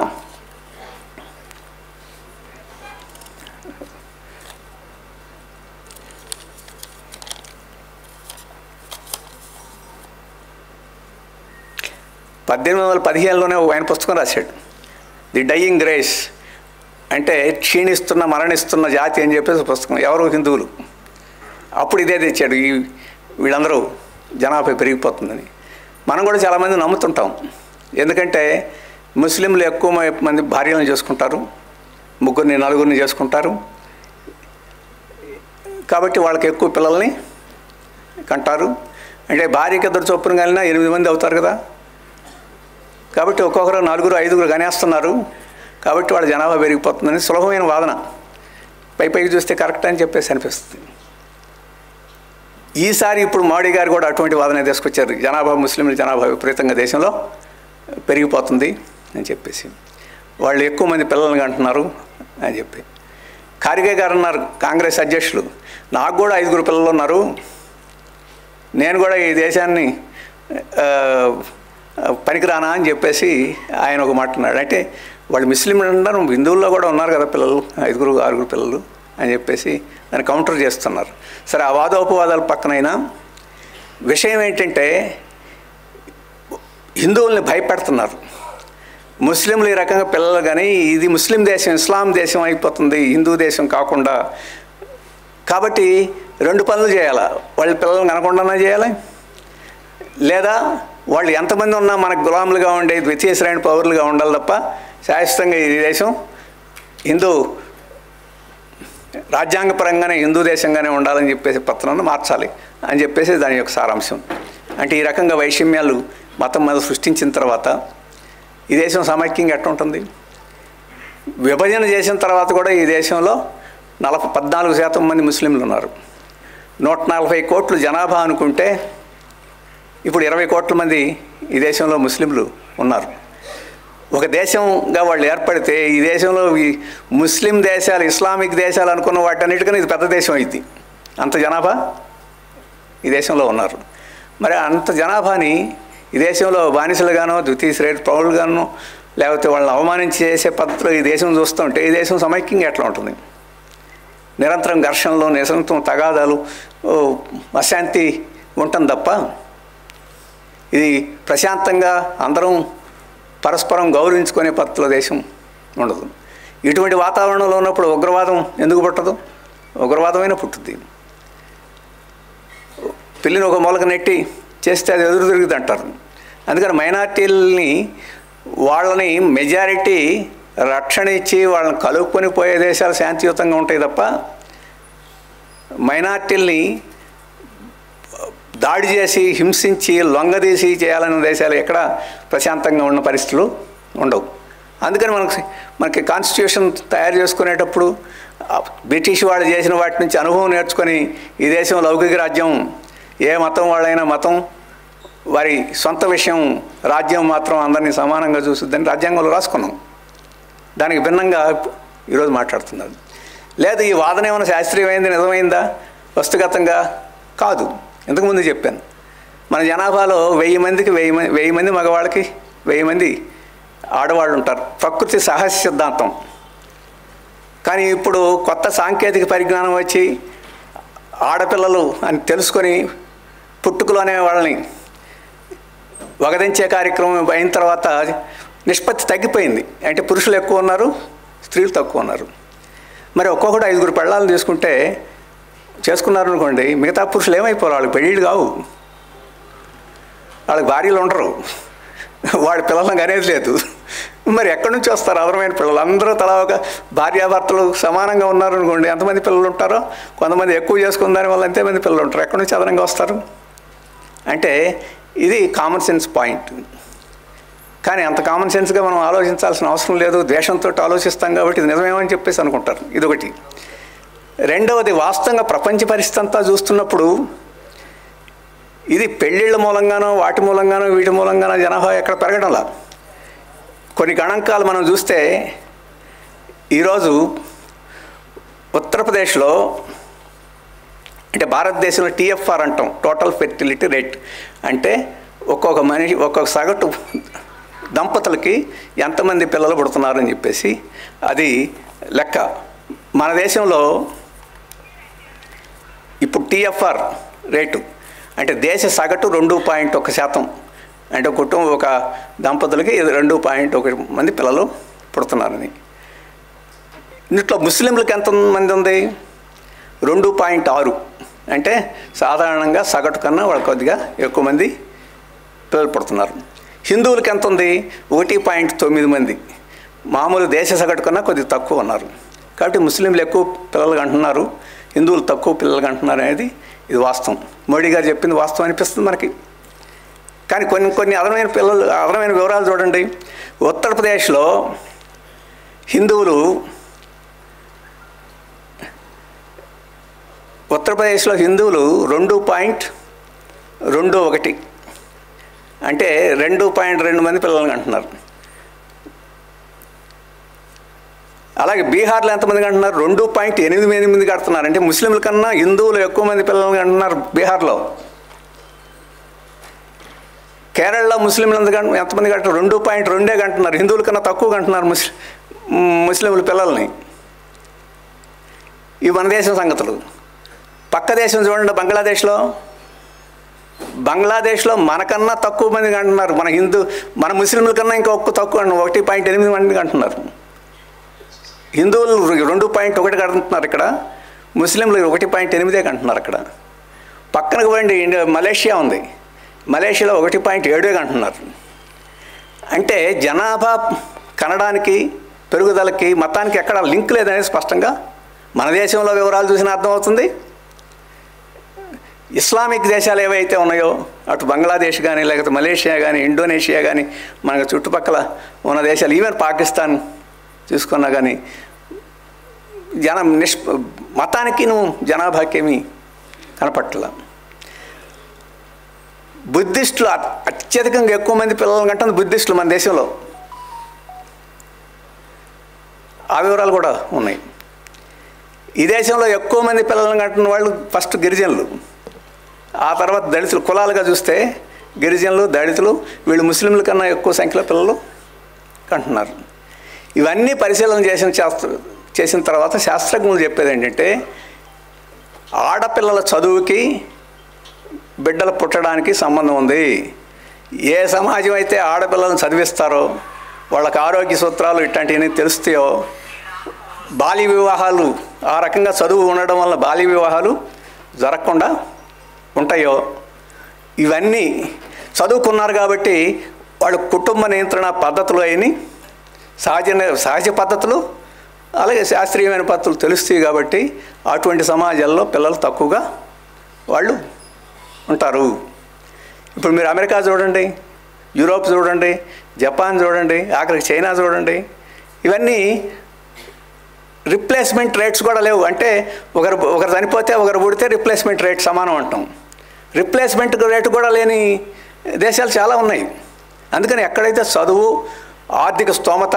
S1: పద్దెనిమిది వందల పదిహేనులోనే ఒక ఆయన పుస్తకం రాశాడు ది డయింగ్ గ్రేస్ అంటే క్షీణిస్తున్న మరణిస్తున్న జాతి అని చెప్పేసి పుస్తకం ఎవరు హిందువులు అప్పుడు ఇదే తెచ్చాడు ఈ వీళ్ళందరూ జనాభా పెరిగిపోతుందని మనం కూడా చాలామంది నమ్ముతుంటాం ఎందుకంటే ముస్లింలు ఎక్కువ మంది భార్యలను చేసుకుంటారు ముగ్గురిని నలుగురిని చేసుకుంటారు కాబట్టి వాళ్ళకి ఎక్కువ పిల్లల్ని కంటారు అంటే భార్యకి ఇద్దరు చొప్పున కలిగినా ఎనిమిది మంది అవుతారు కదా కాబట్టి ఒక్కొక్కరు నలుగురు ఐదుగురు కనేస్తున్నారు కాబట్టి వాళ్ళ జనాభా పెరిగిపోతుందని సులభమైన వాదన పై పైకి చూస్తే కరెక్ట్ అని చెప్పేసి అనిపిస్తుంది ఈసారి ఇప్పుడు మోడీ గారు కూడా అటువంటి వాదన తీసుకొచ్చారు జనాభా ముస్లింల జనాభా విపరీతంగా దేశంలో పెరిగిపోతుంది అని చెప్పేసి వాళ్ళు ఎక్కువ మంది పిల్లల్ని కంటున్నారు అని చెప్పి ఖార్గే గారు అన్నారు కాంగ్రెస్ అధ్యక్షులు నాకు కూడా ఐదుగురు పిల్లలు ఉన్నారు నేను కూడా ఈ దేశాన్ని ఆ, పనికిరానా అని చెప్పేసి ఆయన ఒక మాట అన్నాడు అంటే వాళ్ళు ముస్లింలు అంటారు హిందువుల్లో కూడా ఉన్నారు కదా పిల్లలు ఐదుగురు ఆరుగురు పిల్లలు అని చెప్పేసి దాన్ని కౌంటర్ చేస్తున్నారు సరే ఆ వాదోపవాదాల పక్కనైనా విషయం ఏంటంటే హిందువుల్ని భయపెడుతున్నారు ముస్లింలు ఈ రకంగా పిల్లలు కానీ ఇది ముస్లిం దేశం ఇస్లాం దేశం అయిపోతుంది హిందూ దేశం కాకుండా కాబట్టి రెండు పనులు చేయాలా వాళ్ళ పిల్లల్ని కనకుండానే చేయాలి లేదా వాళ్ళు ఎంతమంది ఉన్నా మనకు గులాములుగా ఉండే ద్వితీయ శ్రేణి పౌరులుగా ఉండాలి తప్ప శాశ్వతంగా ఈ దేశం హిందూ రాజ్యాంగపరంగానే హిందూ దేశంగానే ఉండాలని చెప్పేసి పత్రాన్ని మార్చాలి అని చెప్పేసి దాని యొక్క సారాంశం అంటే ఈ రకంగా వైషమ్యాలు మతం మీద సృష్టించిన తర్వాత ఈ దేశం సమైక్యంగా ఎట్లా ఉంటుంది విభజన చేసిన తర్వాత కూడా ఈ దేశంలో నలభై పద్నాలుగు శాతం మంది ముస్లింలు ఉన్నారు నూట నలభై కోట్లు జనాభా అనుకుంటే ఇప్పుడు ఇరవై కోట్ల మంది ఈ దేశంలో ముస్లింలు ఉన్నారు ఒక దేశంగా వాళ్ళు ఏర్పడితే ఈ దేశంలో ఈ ముస్లిం దేశాలు ఇస్లామిక్ దేశాలు అనుకున్న వాటన్నిటికన్నా ఇది పెద్ద దేశం అయింది అంత జనాభా ఈ దేశంలో ఉన్నారు మరి అంత జనాభాని ఈ దేశంలో బానిసలుగానో ద్వితీయ శ్రేణి పౌరులుగానో లేకపోతే వాళ్ళని అవమానించి చేసే పద్ధతిలో ఈ దేశం చూస్తుంటే ఈ దేశం సమైక్యంగా ఎట్లా ఉంటుంది నిరంతరం ఘర్షణలు నిరంతరం తగాదాలు ఓ, అశాంతి ఉంటుంది తప్ప ఇది ప్రశాంతంగా అందరం పరస్పరం గౌరవించుకునే పద్ధతిలో దేశం ఉండదు ఇటువంటి వాతావరణంలో ఉన్నప్పుడు ఉగ్రవాదం ఎందుకు పుట్టదు ఉగ్రవాదమైనా పుట్టుద్ది పిల్లిని ఒక మూలక నెట్టి చేస్తే అది ఎదురు తిరుగుతుంది అంటారు అందుకని మైనార్టీలని వాళ్ళని మెజారిటీ రక్షణ ఇచ్చి వాళ్ళని కలుపుకొని పోయే దేశాలు శాంతియుతంగా ఉంటాయి తప్ప మైనార్టీల్ని దాడి చేసి హింసించి లొంగదీసి చేయాలనే దేశాలు ఎక్కడ ప్రశాంతంగా ఉన్న పరిస్థితులు ఉండవు అందుకని మనకి మనకి కాన్స్టిట్యూషన్ తయారు చేసుకునేటప్పుడు ఆ బ్రిటిష్ వాళ్ళు చేసిన వాటి నుంచి అనుభవం నేర్చుకొని ఈ దేశం లౌకిక రాజ్యం ఏ మతం వాళ్ళైనా మతం వారి సొంత విషయం రాజ్యం మాత్రం అందరినీ సమానంగా చూస్తుందని రాజ్యాంగంలో రాసుకున్నాం దానికి భిన్నంగా ఈరోజు మాట్లాడుతున్నారు లేదు ఈ వాదన ఏమైనా శాస్త్రీయమైంది నిజమైందా వస్తుగతంగా కాదు ఇంతకుముందు చెప్పాను మన జనాభాలో వెయ్యి మందికి వెయ్యి మంది వెయ్యి మంది మగవాళ్ళకి వెయ్యి మంది ఆడవాళ్ళు ఉంటారు ప్రకృతి సహజ సిద్ధాంతం కానీ ఇప్పుడు కొత్త సాంకేతిక పరిజ్ఞానం వచ్చి ఆడపిల్లలు అని తెలుసుకొని పుట్టుకలోనే వాళ్ళని వగదించే కార్యక్రమం అయిన తర్వాత నిష్పత్తి తగ్గిపోయింది అంటే పురుషులు ఎక్కువ ఉన్నారు స్త్రీలు తక్కువ ఉన్నారు మరి ఒక్కొక్కటి ఐదుగురు పెళ్ళాలను తీసుకుంటే చేసుకున్నారు అనుకోండి మిగతా పురుషులు ఏమైపోరు వాళ్ళకి పెళ్ళిళ్ళు కావు వాళ్ళకి భార్యలు ఉండరు వాళ్ళ పిల్లలను అనేది లేదు మరి ఎక్కడి నుంచి వస్తారు అదరమైన పిల్లలు అందరూ తలా ఒక భార్యాభర్తలు సమానంగా ఉన్నారు అనుకోండి ఎంతమంది పిల్లలు ఉంటారో కొంతమంది ఎక్కువ చేసుకున్న దాని వల్ల ఎంతమంది పిల్లలు ఉంటారు ఎక్కడి నుంచి అదనంగా వస్తారు అంటే ఇది కామన్ సెన్స్ పాయింట్ కానీ అంత కామన్ సెన్స్గా మనం ఆలోచించాల్సిన అవసరం లేదు ద్వేషంతో ఆలోచిస్తాం కాబట్టి ఇది నిజమేమని చెప్పేసి అనుకుంటారు ఇదొకటి రెండవది వాస్తవంగా ప్రపంచ పరిస్థితి అంతా చూస్తున్నప్పుడు ఇది పెళ్ళిళ్ళ మూలంగానో వాటి మూలంగానో వీటి మూలంగానో జనాభా ఎక్కడ పెరగడంలా కొన్ని గణాంకాలు మనం చూస్తే ఈరోజు ఉత్తరప్రదేశ్లో అంటే భారతదేశంలో టీఎఫ్ఆర్ అంటాం టోటల్ ఫెర్టిలిటీ రేట్ అంటే ఒక్కొక్క మనిషి ఒక్కొక్క సగటు దంపతులకి ఎంతమంది పిల్లలు పుడుతున్నారని చెప్పేసి అది లెక్క మన దేశంలో ఇప్పుడు టీఎఫ్ఆర్ రేటు అంటే దేశ సగటు రెండు పాయింట్ ఒక శాతం అంటే ఒక కుటుంబం ఒక దంపతులకి రెండు పాయింట్ ఒక మంది పిల్లలు పుడుతున్నారని ఇందులో ముస్లింలకు ఎంత మంది ఉంది రెండు పాయింట్ ఆరు అంటే సాధారణంగా సగటు కన్నా వాళ్ళు కొద్దిగా ఎక్కువ మంది పిల్లలు పుడుతున్నారు హిందువులకి ఎంత ఉంది ఒకటి పాయింట్ తొమ్మిది మంది మామూలు దేశ సగటు కన్నా కొద్దిగా తక్కువ ఉన్నారు కాబట్టి ముస్లింలు ఎక్కువ పిల్లలు అంటున్నారు హిందువులు తక్కువ పిల్లలు అంటున్నారు అనేది ఇది వాస్తవం మోడీ గారు చెప్పింది వాస్తవం అనిపిస్తుంది మనకి కానీ కొన్ని కొన్ని అదనమైన పిల్లలు అదనమైన వివరాలు చూడండి ఉత్తరప్రదేశ్లో హిందువులు ఉత్తరప్రదేశ్లో హిందువులు రెండు పాయింట్ రెండు ఒకటి అంటే రెండు పాయింట్ రెండు మంది పిల్లలు అంటున్నారు అలాగే బీహార్లో ఎంతమంది అంటున్నారు రెండు పాయింట్ ఎనిమిది ఎనిమిది కడుతున్నారు అంటే ముస్లింల కన్నా హిందువులు ఎక్కువ మంది పిల్లలు అంటున్నారు బీహార్లో కేరళలో ముస్లింలు ఎంత గంట ఎంతమంది కంటున్నారు రెండు పాయింట్ రెండే కంటున్నారు హిందువుల కన్నా తక్కువ కంటున్నారు ముస్లిం ముస్లింల పిల్లల్ని ఇవి మన దేశం సంగతులు పక్క దేశం చూడండి బంగ్లాదేశ్లో బంగ్లాదేశ్లో మనకన్నా తక్కువ మంది అంటున్నారు మన హిందూ మన ముస్లింల కన్నా ఇంకా ఒక్క తక్కువ అంటున్నారు ఒకటి పాయింట్ ఎనిమిది మంది అంటున్నారు హిందువులు రెండు పాయింట్ ఒకటి కంటున్నారు ఇక్కడ ముస్లింలు ఒకటి పాయింట్ ఎనిమిదే కంటున్నారు అక్కడ పక్కనకు పోయింది ఇండియా మలేషియా ఉంది మలేషియాలో ఒకటి పాయింట్ ఏడే అంటున్నారు అంటే జనాభా కనడానికి పెరుగుదలకి మతానికి ఎక్కడ లింక్ లేదనేది స్పష్టంగా మన దేశంలో వివరాలు చూసిన అర్థమవుతుంది ఇస్లామిక్ దేశాలు ఏవైతే ఉన్నాయో అటు బంగ్లాదేశ్ కానీ లేకపోతే మలేషియా కానీ ఇండోనేషియా కానీ మనకు చుట్టుపక్కల ఉన్న దేశాలు ఈవెన్ పాకిస్తాన్ చూసుకున్నా కానీ జన నిష్ మతానికి నువ్వు జనాభాకేమీ కనపట్ల బుద్ధిస్టులు అత్యధికంగా ఎక్కువ మంది పిల్లలు కంటే బుద్ధిస్టులు మన దేశంలో ఆ వివరాలు కూడా ఉన్నాయి ఈ దేశంలో ఎక్కువ మంది పిల్లలను కంటున్న వాళ్ళు ఫస్ట్ గిరిజనులు ఆ తర్వాత దళితులు కులాలుగా చూస్తే గిరిజనులు దళితులు వీళ్ళు ముస్లింల కన్నా ఎక్కువ సంఖ్యలో పిల్లలు కంటున్నారు ఇవన్నీ పరిశీలన చేసిన శాస్త్ర చేసిన తర్వాత శాస్త్రజ్ఞులు చెప్పేది ఏంటంటే ఆడపిల్లల చదువుకి బిడ్డలు పుట్టడానికి సంబంధం ఉంది ఏ సమాజం అయితే ఆడపిల్లలను చదివిస్తారో వాళ్ళకి ఆరోగ్య సూత్రాలు ఇట్లాంటివన్నీ తెలుస్తాయో బాల్య వివాహాలు ఆ రకంగా చదువు ఉండడం వల్ల బాల్య వివాహాలు జరగకుండా ఉంటాయో ఇవన్నీ చదువుకున్నారు కాబట్టి వాళ్ళ కుటుంబ నియంత్రణ పద్ధతులు అయిన సహజ సహజ పద్ధతులు అలాగే శాస్త్రీయమైన పద్ధతులు తెలుస్తాయి కాబట్టి అటువంటి సమాజాల్లో పిల్లలు తక్కువగా వాళ్ళు ఉంటారు ఇప్పుడు మీరు అమెరికా చూడండి యూరోప్ చూడండి జపాన్ చూడండి ఆఖరికి చైనా చూడండి ఇవన్నీ రిప్లేస్మెంట్ రేట్స్ కూడా లేవు అంటే ఒకరు ఒకరు చనిపోతే ఒకరు పుడితే రిప్లేస్మెంట్ రేట్ సమానం అంటాం రిప్లేస్మెంట్ రేటు కూడా లేని దేశాలు చాలా ఉన్నాయి అందుకని ఎక్కడైతే చదువు ఆర్థిక స్తోమత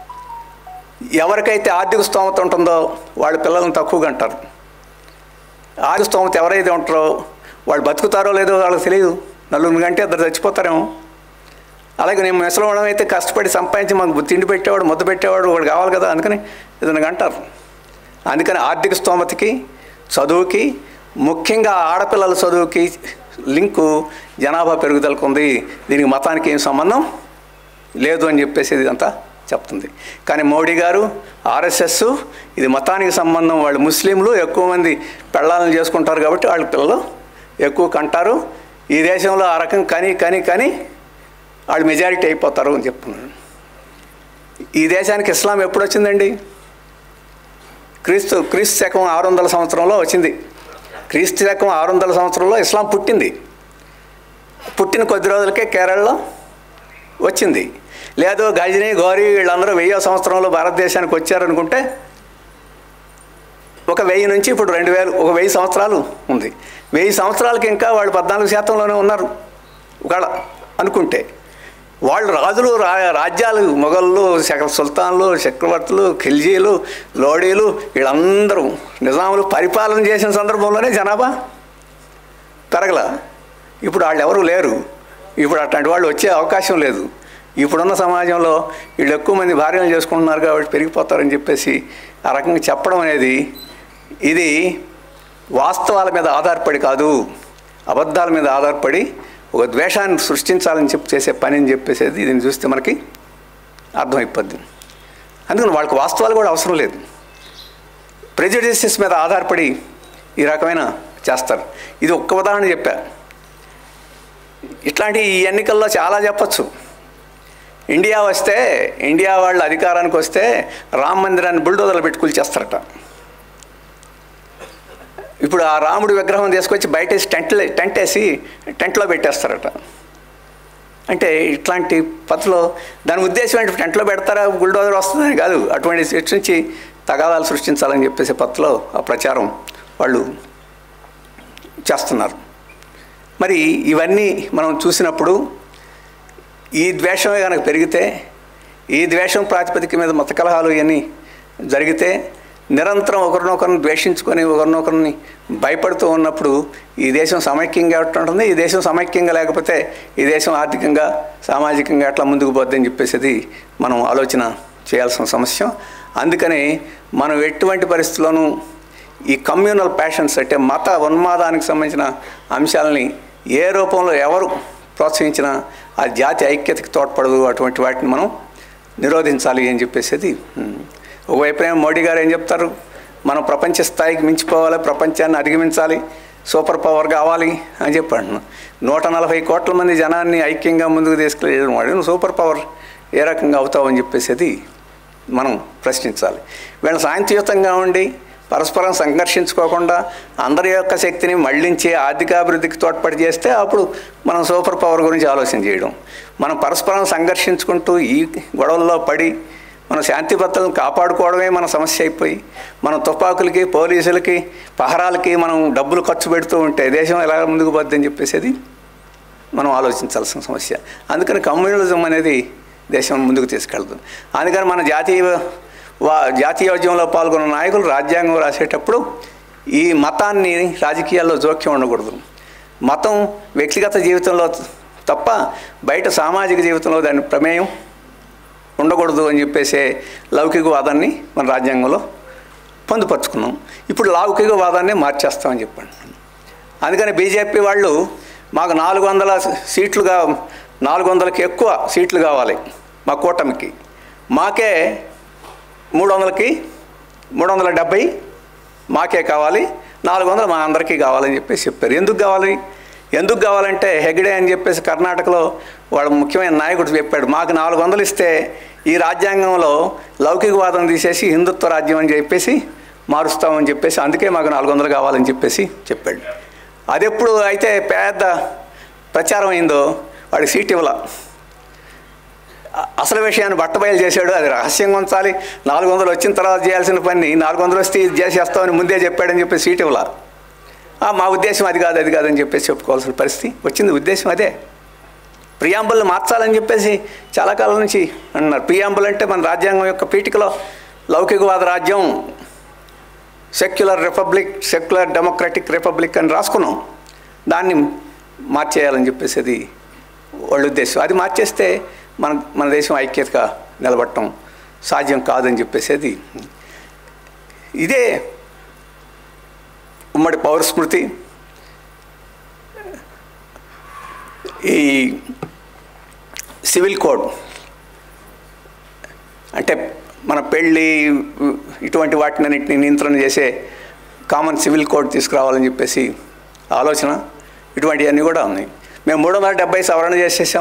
S1: ఎవరికైతే ఆర్థిక స్తోమత ఉంటుందో వాళ్ళ పిల్లలను తక్కువగా అంటారు ఆర్థిక స్తోమత ఎవరైతే ఉంటారో వాళ్ళు బతుకుతారో లేదో వాళ్ళకి తెలియదు నలుగురు గంటే ఇద్దరు చచ్చిపోతారేమో అలాగే నేను ముసలివాళ్ళం అయితే కష్టపడి సంపాదించి మాకు తిండి పెట్టేవాడు ముద్ద పెట్టేవాడు వాడు కావాలి కదా అందుకని ఏదైనా అంటారు అందుకని ఆర్థిక స్తోమతకి చదువుకి ముఖ్యంగా ఆడపిల్లల చదువుకి లింకు జనాభా పెరుగుదలకు ఉంది దీనికి మతానికి ఏం సంబంధం లేదు అని చెప్పేసి ఇదంతా చెప్తుంది కానీ మోడీ గారు ఆర్ఎస్ఎస్ ఇది మతానికి సంబంధం వాళ్ళు ముస్లింలు ఎక్కువ మంది పెళ్ళాలను చేసుకుంటారు కాబట్టి వాళ్ళ పిల్లలు ఎక్కువ కంటారు ఈ దేశంలో ఆ రకం కని కని కని వాళ్ళు మెజారిటీ అయిపోతారు అని చెప్తున్నాడు ఈ దేశానికి ఇస్లాం ఎప్పుడు వచ్చిందండి క్రీస్తు క్రీస్తు శకం ఆరు వందల సంవత్సరంలో వచ్చింది క్రీస్తు శకం ఆరు వందల సంవత్సరంలో ఇస్లాం పుట్టింది పుట్టిన కొద్ది రోజులకే కేరళలో వచ్చింది లేదు గజనీ గౌరీ వీళ్ళందరూ వెయ్యో సంవత్సరంలో భారతదేశానికి వచ్చారనుకుంటే ఒక వెయ్యి నుంచి ఇప్పుడు రెండు వేలు ఒక వెయ్యి సంవత్సరాలు ఉంది వెయ్యి సంవత్సరాలకి ఇంకా వాళ్ళు పద్నాలుగు శాతంలోనే ఉన్నారు ఒకవేళ అనుకుంటే వాళ్ళు రాజులు రా రాజ్యాలు మొఘళ్ళు శక సుల్తాన్లు చక్రవర్తులు ఖిల్జీలు లోడీలు వీళ్ళందరూ నిజాములు పరిపాలన చేసిన సందర్భంలోనే జనాభా పెరగల ఇప్పుడు వాళ్ళు ఎవరు లేరు ఇప్పుడు అట్లాంటి వాళ్ళు వచ్చే అవకాశం లేదు ఇప్పుడున్న సమాజంలో వీళ్ళు ఎక్కువ మంది భార్యలు చేసుకుంటున్నారు కాబట్టి పెరిగిపోతారని చెప్పేసి ఆ రకంగా చెప్పడం అనేది ఇది వాస్తవాల మీద ఆధారపడి కాదు అబద్ధాల మీద ఆధారపడి ఒక ద్వేషాన్ని సృష్టించాలని చెప్పి చేసే పని అని చెప్పేసేది దీన్ని చూస్తే మనకి అర్థమైపోద్ది అందుకని వాళ్ళకి వాస్తవాలు కూడా అవసరం లేదు ప్రెజుడిసెస్ మీద ఆధారపడి ఈ రకమైన చేస్తారు ఇది ఒక్క ఉదాహరణ చెప్పా ఇట్లాంటి ఈ ఎన్నికల్లో చాలా చెప్పచ్చు ఇండియా వస్తే ఇండియా వాళ్ళు అధికారానికి వస్తే రామ మందిరాన్ని బుల్డోజర్లు పెట్టి కూల్చేస్తారట ఇప్పుడు ఆ రాముడి విగ్రహం తీసుకొచ్చి బయట వేసి టెంట్లో టెంట్ వేసి టెంట్లో పెట్టేస్తారట అంటే ఇట్లాంటి పద్ధతిలో దాని ఉద్దేశం ఏంటి టెంట్లో పెడతారా బుల్డోజర్ వస్తుందని కాదు అటువంటి సెట్స్ నుంచి తగాదాలు సృష్టించాలని చెప్పేసి పద్ధతిలో ఆ ప్రచారం వాళ్ళు చేస్తున్నారు మరి ఇవన్నీ మనం చూసినప్పుడు ఈ ద్వేషమే కనుక పెరిగితే ఈ ద్వేషం ప్రాతిపదిక మీద మత కలహాలు ఇవన్నీ జరిగితే నిరంతరం ఒకరినొకరిని ద్వేషించుకొని ఒకరినొకరిని భయపడుతూ ఉన్నప్పుడు ఈ దేశం సమైక్యంగా ఉంటుంది ఈ దేశం సమైక్యంగా లేకపోతే ఈ దేశం ఆర్థికంగా సామాజికంగా ఎట్లా ముందుకు పోద్దని చెప్పేసి మనం ఆలోచన చేయాల్సిన సమస్య అందుకని మనం ఎటువంటి పరిస్థితుల్లోనూ ఈ కమ్యూనల్ ప్యాషన్స్ అంటే మత ఉన్మాదానికి సంబంధించిన అంశాలని ఏ రూపంలో ఎవరు ప్రోత్సహించినా ఆ జాతి ఐక్యతకి తోడ్పడదు అటువంటి వాటిని మనం నిరోధించాలి అని చెప్పేసి ఒకవైపునేమో మోడీ గారు ఏం చెప్తారు మనం ప్రపంచ స్థాయికి మించిపోవాలి ప్రపంచాన్ని అధిగమించాలి సూపర్ పవర్ కావాలి అని చెప్పాడు నూట నలభై కోట్ల మంది జనాన్ని ఐక్యంగా ముందుకు తీసుకెళ్ళడం వాడు నువ్వు సూపర్ పవర్ ఏ రకంగా అవుతావు అని చెప్పేసి మనం ప్రశ్నించాలి వీళ్ళ శాంతియుతంగా ఉండి పరస్పరం సంఘర్షించుకోకుండా అందరి యొక్క శక్తిని మళ్లించి ఆర్థికాభివృద్ధికి తోడ్పడి చేస్తే అప్పుడు మనం సూపర్ పవర్ గురించి ఆలోచన చేయడం మనం పరస్పరం సంఘర్షించుకుంటూ ఈ గొడవల్లో పడి మన శాంతి భద్రతలను కాపాడుకోవడమే మన సమస్య అయిపోయి మనం తుపాకులకి పోలీసులకి పహరాలకి మనం డబ్బులు ఖర్చు పెడుతూ ఉంటే దేశం ఎలా ముందుకు పోద్దని చెప్పేసి మనం ఆలోచించాల్సిన సమస్య అందుకని కమ్యూనిజం అనేది దేశం ముందుకు తీసుకెళ్తుంది అందుకని మన జాతీయ వా జాతీయోద్యమంలో పాల్గొన్న నాయకులు రాజ్యాంగం రాసేటప్పుడు ఈ మతాన్ని రాజకీయాల్లో జోక్యం ఉండకూడదు మతం వ్యక్తిగత జీవితంలో తప్ప బయట సామాజిక జీవితంలో దాని ప్రమేయం ఉండకూడదు అని చెప్పేసే లౌకికవాదాన్ని మన రాజ్యాంగంలో పొందుపరుచుకున్నాం ఇప్పుడు లౌకికవాదాన్ని మార్చేస్తామని చెప్పండి అందుకని బీజేపీ వాళ్ళు మాకు నాలుగు వందల సీట్లుగా నాలుగు వందలకి ఎక్కువ సీట్లు కావాలి మా కూటమికి మాకే మూడు వందలకి మూడు వందల డెబ్బై మాకే కావాలి నాలుగు వందలు మా అందరికీ కావాలని చెప్పేసి చెప్పారు ఎందుకు కావాలి ఎందుకు కావాలంటే హెగ్డే అని చెప్పేసి కర్ణాటకలో వాళ్ళ ముఖ్యమైన నాయకుడు చెప్పాడు మాకు నాలుగు వందలు ఇస్తే ఈ రాజ్యాంగంలో లౌకికవాదం తీసేసి హిందుత్వ రాజ్యం అని చెప్పేసి మారుస్తామని చెప్పేసి అందుకే మాకు నాలుగు వందలు కావాలని చెప్పేసి చెప్పాడు అది ఎప్పుడు అయితే పెద్ద ప్రచారం అయిందో వాడికి సీట్ ఇవ్వాల అసలు విషయాన్ని బట్టబయలు చేశాడు అది రహస్యంగా ఉంచాలి నాలుగు వందలు వచ్చిన తర్వాత చేయాల్సిన పని నాలుగు వందలు వస్తే ఇది చేసేస్తామని ముందే చెప్పాడని చెప్పి సీట్ ఇవ్వాల మా ఉద్దేశం అది కాదు అది కాదని చెప్పేసి చెప్పుకోవాల్సిన పరిస్థితి వచ్చింది ఉద్దేశం అదే ప్రియాంబుల్ని మార్చాలని చెప్పేసి చాలా కాలం నుంచి అన్నారు ప్రియాంబుల్ అంటే మన రాజ్యాంగం యొక్క పీఠికలో లౌకికవాద రాజ్యం secular republic secular democratic republic అని రాసుకున్నాం దాన్ని మార్చేయాలని చెప్పేసి అది వాళ్ళ ఉద్దేశం అది మార్చేస్తే మన మన దేశం ఐక్యతగా నిలబడటం సాధ్యం కాదని చెప్పేసి అది ఇదే ఉమ్మడి పౌరస్మృతి ఈ సివిల్ కోడ్ అంటే మన పెళ్ళి ఇటువంటి వాటినన్నింటినీ నియంత్రణ చేసే కామన్ సివిల్ కోడ్ తీసుకురావాలని చెప్పేసి ఆలోచన ఇటువంటివన్నీ కూడా ఉన్నాయి మేము మూడు వందల డెబ్బై సవరణ చేసేసాం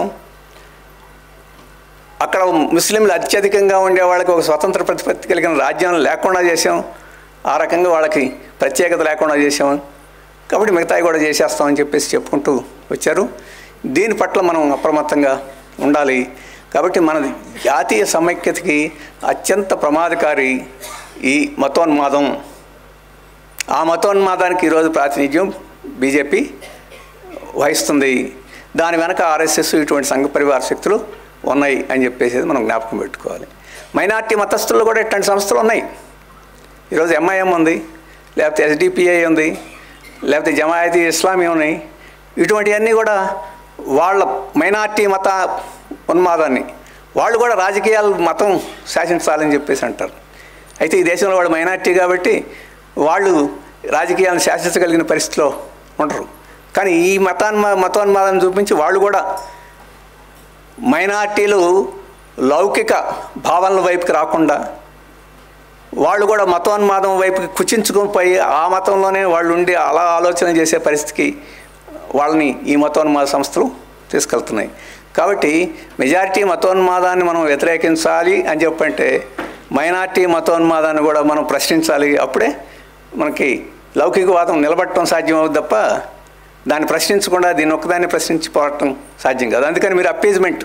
S1: అక్కడ ముస్లింలు అత్యధికంగా ఉండే వాళ్ళకి ఒక స్వతంత్ర ప్రతిపత్తి కలిగిన రాజ్యం లేకుండా చేసాం ఆ రకంగా వాళ్ళకి ప్రత్యేకత లేకుండా చేసాం కాబట్టి మిగతాయి కూడా చేసేస్తామని చెప్పేసి చెప్పుకుంటూ వచ్చారు దీని పట్ల మనం అప్రమత్తంగా ఉండాలి కాబట్టి మన జాతీయ సమైక్యతకి అత్యంత ప్రమాదకారి ఈ మతోన్మాదం ఆ మతోన్మాదానికి ఈరోజు ప్రాతినిధ్యం బీజేపీ వహిస్తుంది దాని వెనక ఆర్ఎస్ఎస్ ఇటువంటి సంఘ పరివార శక్తులు ఉన్నాయి అని చెప్పేసి మనం జ్ఞాపకం పెట్టుకోవాలి మైనార్టీ మతస్థుల్లో కూడా ఇట్లాంటి సంస్థలు ఉన్నాయి ఈరోజు ఎంఐఎం ఉంది లేకపోతే ఎస్డిపిఐ ఉంది లేకపోతే జమాయతీ ఇస్లామీ ఉన్నాయి ఇటువంటివన్నీ కూడా వాళ్ళ మైనార్టీ మత ఉన్మాదాన్ని వాళ్ళు కూడా రాజకీయాలు మతం శాసించాలని చెప్పేసి అంటారు అయితే ఈ దేశంలో వాళ్ళు మైనార్టీ కాబట్టి వాళ్ళు రాజకీయాలను శాసించగలిగిన పరిస్థితిలో ఉండరు కానీ ఈ మతాన్మా మతోన్మాదాన్ని చూపించి వాళ్ళు కూడా మైనార్టీలు లౌకిక భావనల వైపుకి రాకుండా వాళ్ళు కూడా మతోన్మాదం వైపుకి కుచించుకొని పోయి ఆ మతంలోనే వాళ్ళు ఉండి అలా ఆలోచన చేసే పరిస్థితికి వాళ్ళని ఈ మతోన్మాద సంస్థలు తీసుకెళ్తున్నాయి కాబట్టి మెజారిటీ మతోన్మాదాన్ని మనం వ్యతిరేకించాలి అని చెప్పంటే మైనార్టీ మతోన్మాదాన్ని కూడా మనం ప్రశ్నించాలి అప్పుడే మనకి లౌకికవాదం నిలబడటం సాధ్యం అవుతుంది తప్ప దాన్ని ప్రశ్నించకుండా దీన్ని ఒక్కదాన్ని ప్రశ్నించి పోవటం సాధ్యం కాదు అందుకని మీరు అప్పీజ్మెంట్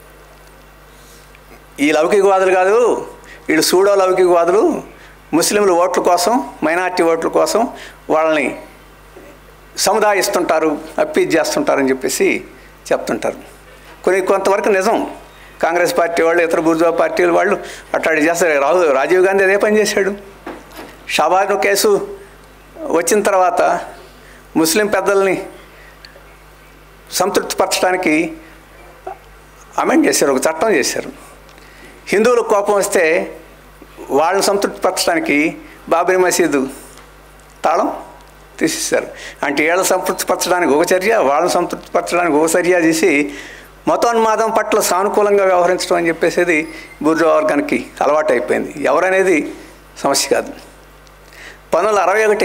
S1: ఈ లౌకికవాదులు కాదు వీళ్ళు సూడో లౌకికవాదులు ముస్లింల ఓట్ల కోసం మైనార్టీ ఓట్ల కోసం వాళ్ళని సముదాయిస్తుంటారు అప్పీజ్ చేస్తుంటారని చెప్పేసి చెప్తుంటారు కొన్ని కొంతవరకు నిజం కాంగ్రెస్ పార్టీ వాళ్ళు ఇతర బుర్జువా పార్టీల వాళ్ళు అట్లాంటి చేస్తారు రాహు రాజీవ్ గాంధీ అదే పని చేశాడు షాబాను కేసు వచ్చిన తర్వాత ముస్లిం పెద్దల్ని సంతృప్తిపరచడానికి అమెండ్ చేశారు ఒక చట్టం చేశారు హిందువులకు కోపం వస్తే వాళ్ళని సంతృప్తిపరచడానికి బాబరీ మసీదు తాళం తీసేశారు అంటే వీళ్ళని సంతృప్తిపరచడానికి ఒక చర్య వాళ్ళని సంతృప్తిపరచడానికి ఒక చర్య చేసి మతోన్మాదం పట్ల సానుకూలంగా వ్యవహరించడం అని చెప్పేసి బుర్జో వర్గానికి అలవాటు అయిపోయింది ఎవరనేది సమస్య కాదు పంతొమ్మిది వందల అరవై ఒకటి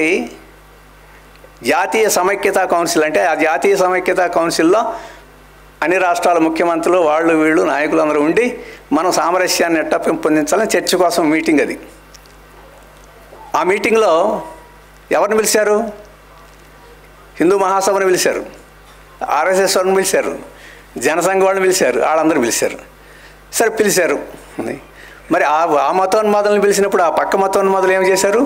S1: జాతీయ సమైక్యతా కౌన్సిల్ అంటే ఆ జాతీయ సమైక్యతా కౌన్సిల్లో అన్ని రాష్ట్రాల ముఖ్యమంత్రులు వాళ్ళు వీళ్ళు నాయకులు అందరూ ఉండి మనం సామరస్యాన్ని ఎట్టా పెంపొందించాలని చర్చ కోసం మీటింగ్ అది ఆ మీటింగ్లో ఎవరిని పిలిచారు హిందూ మహాసభను పిలిచారు ఆర్ఎస్ఎస్ వాళ్ళని పిలిచారు జనసంఘ వాళ్ళని పిలిచారు వాళ్ళందరూ పిలిచారు సరే పిలిచారు మరి ఆ ఆ మతోన్మాదులను పిలిచినప్పుడు ఆ పక్క మతోన్మాదులు ఏం చేశారు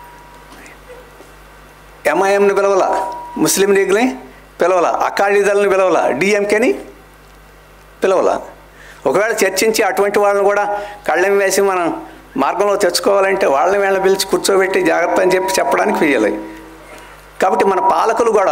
S1: ఎంఐఎంని పిలవల ముస్లిం లీగ్ని పిలవల అకాలీదళని పిలవల డిఎంకేని పిలవల ఒకవేళ చర్చించి అటువంటి వాళ్ళని కూడా కళ్ళెం వేసి మనం మార్గంలో తెచ్చుకోవాలంటే వాళ్ళని వీళ్ళని పిలిచి కూర్చోబెట్టి జాగ్రత్త అని చెప్పి చెప్పడానికి వేయాలి కాబట్టి మన పాలకులు కూడా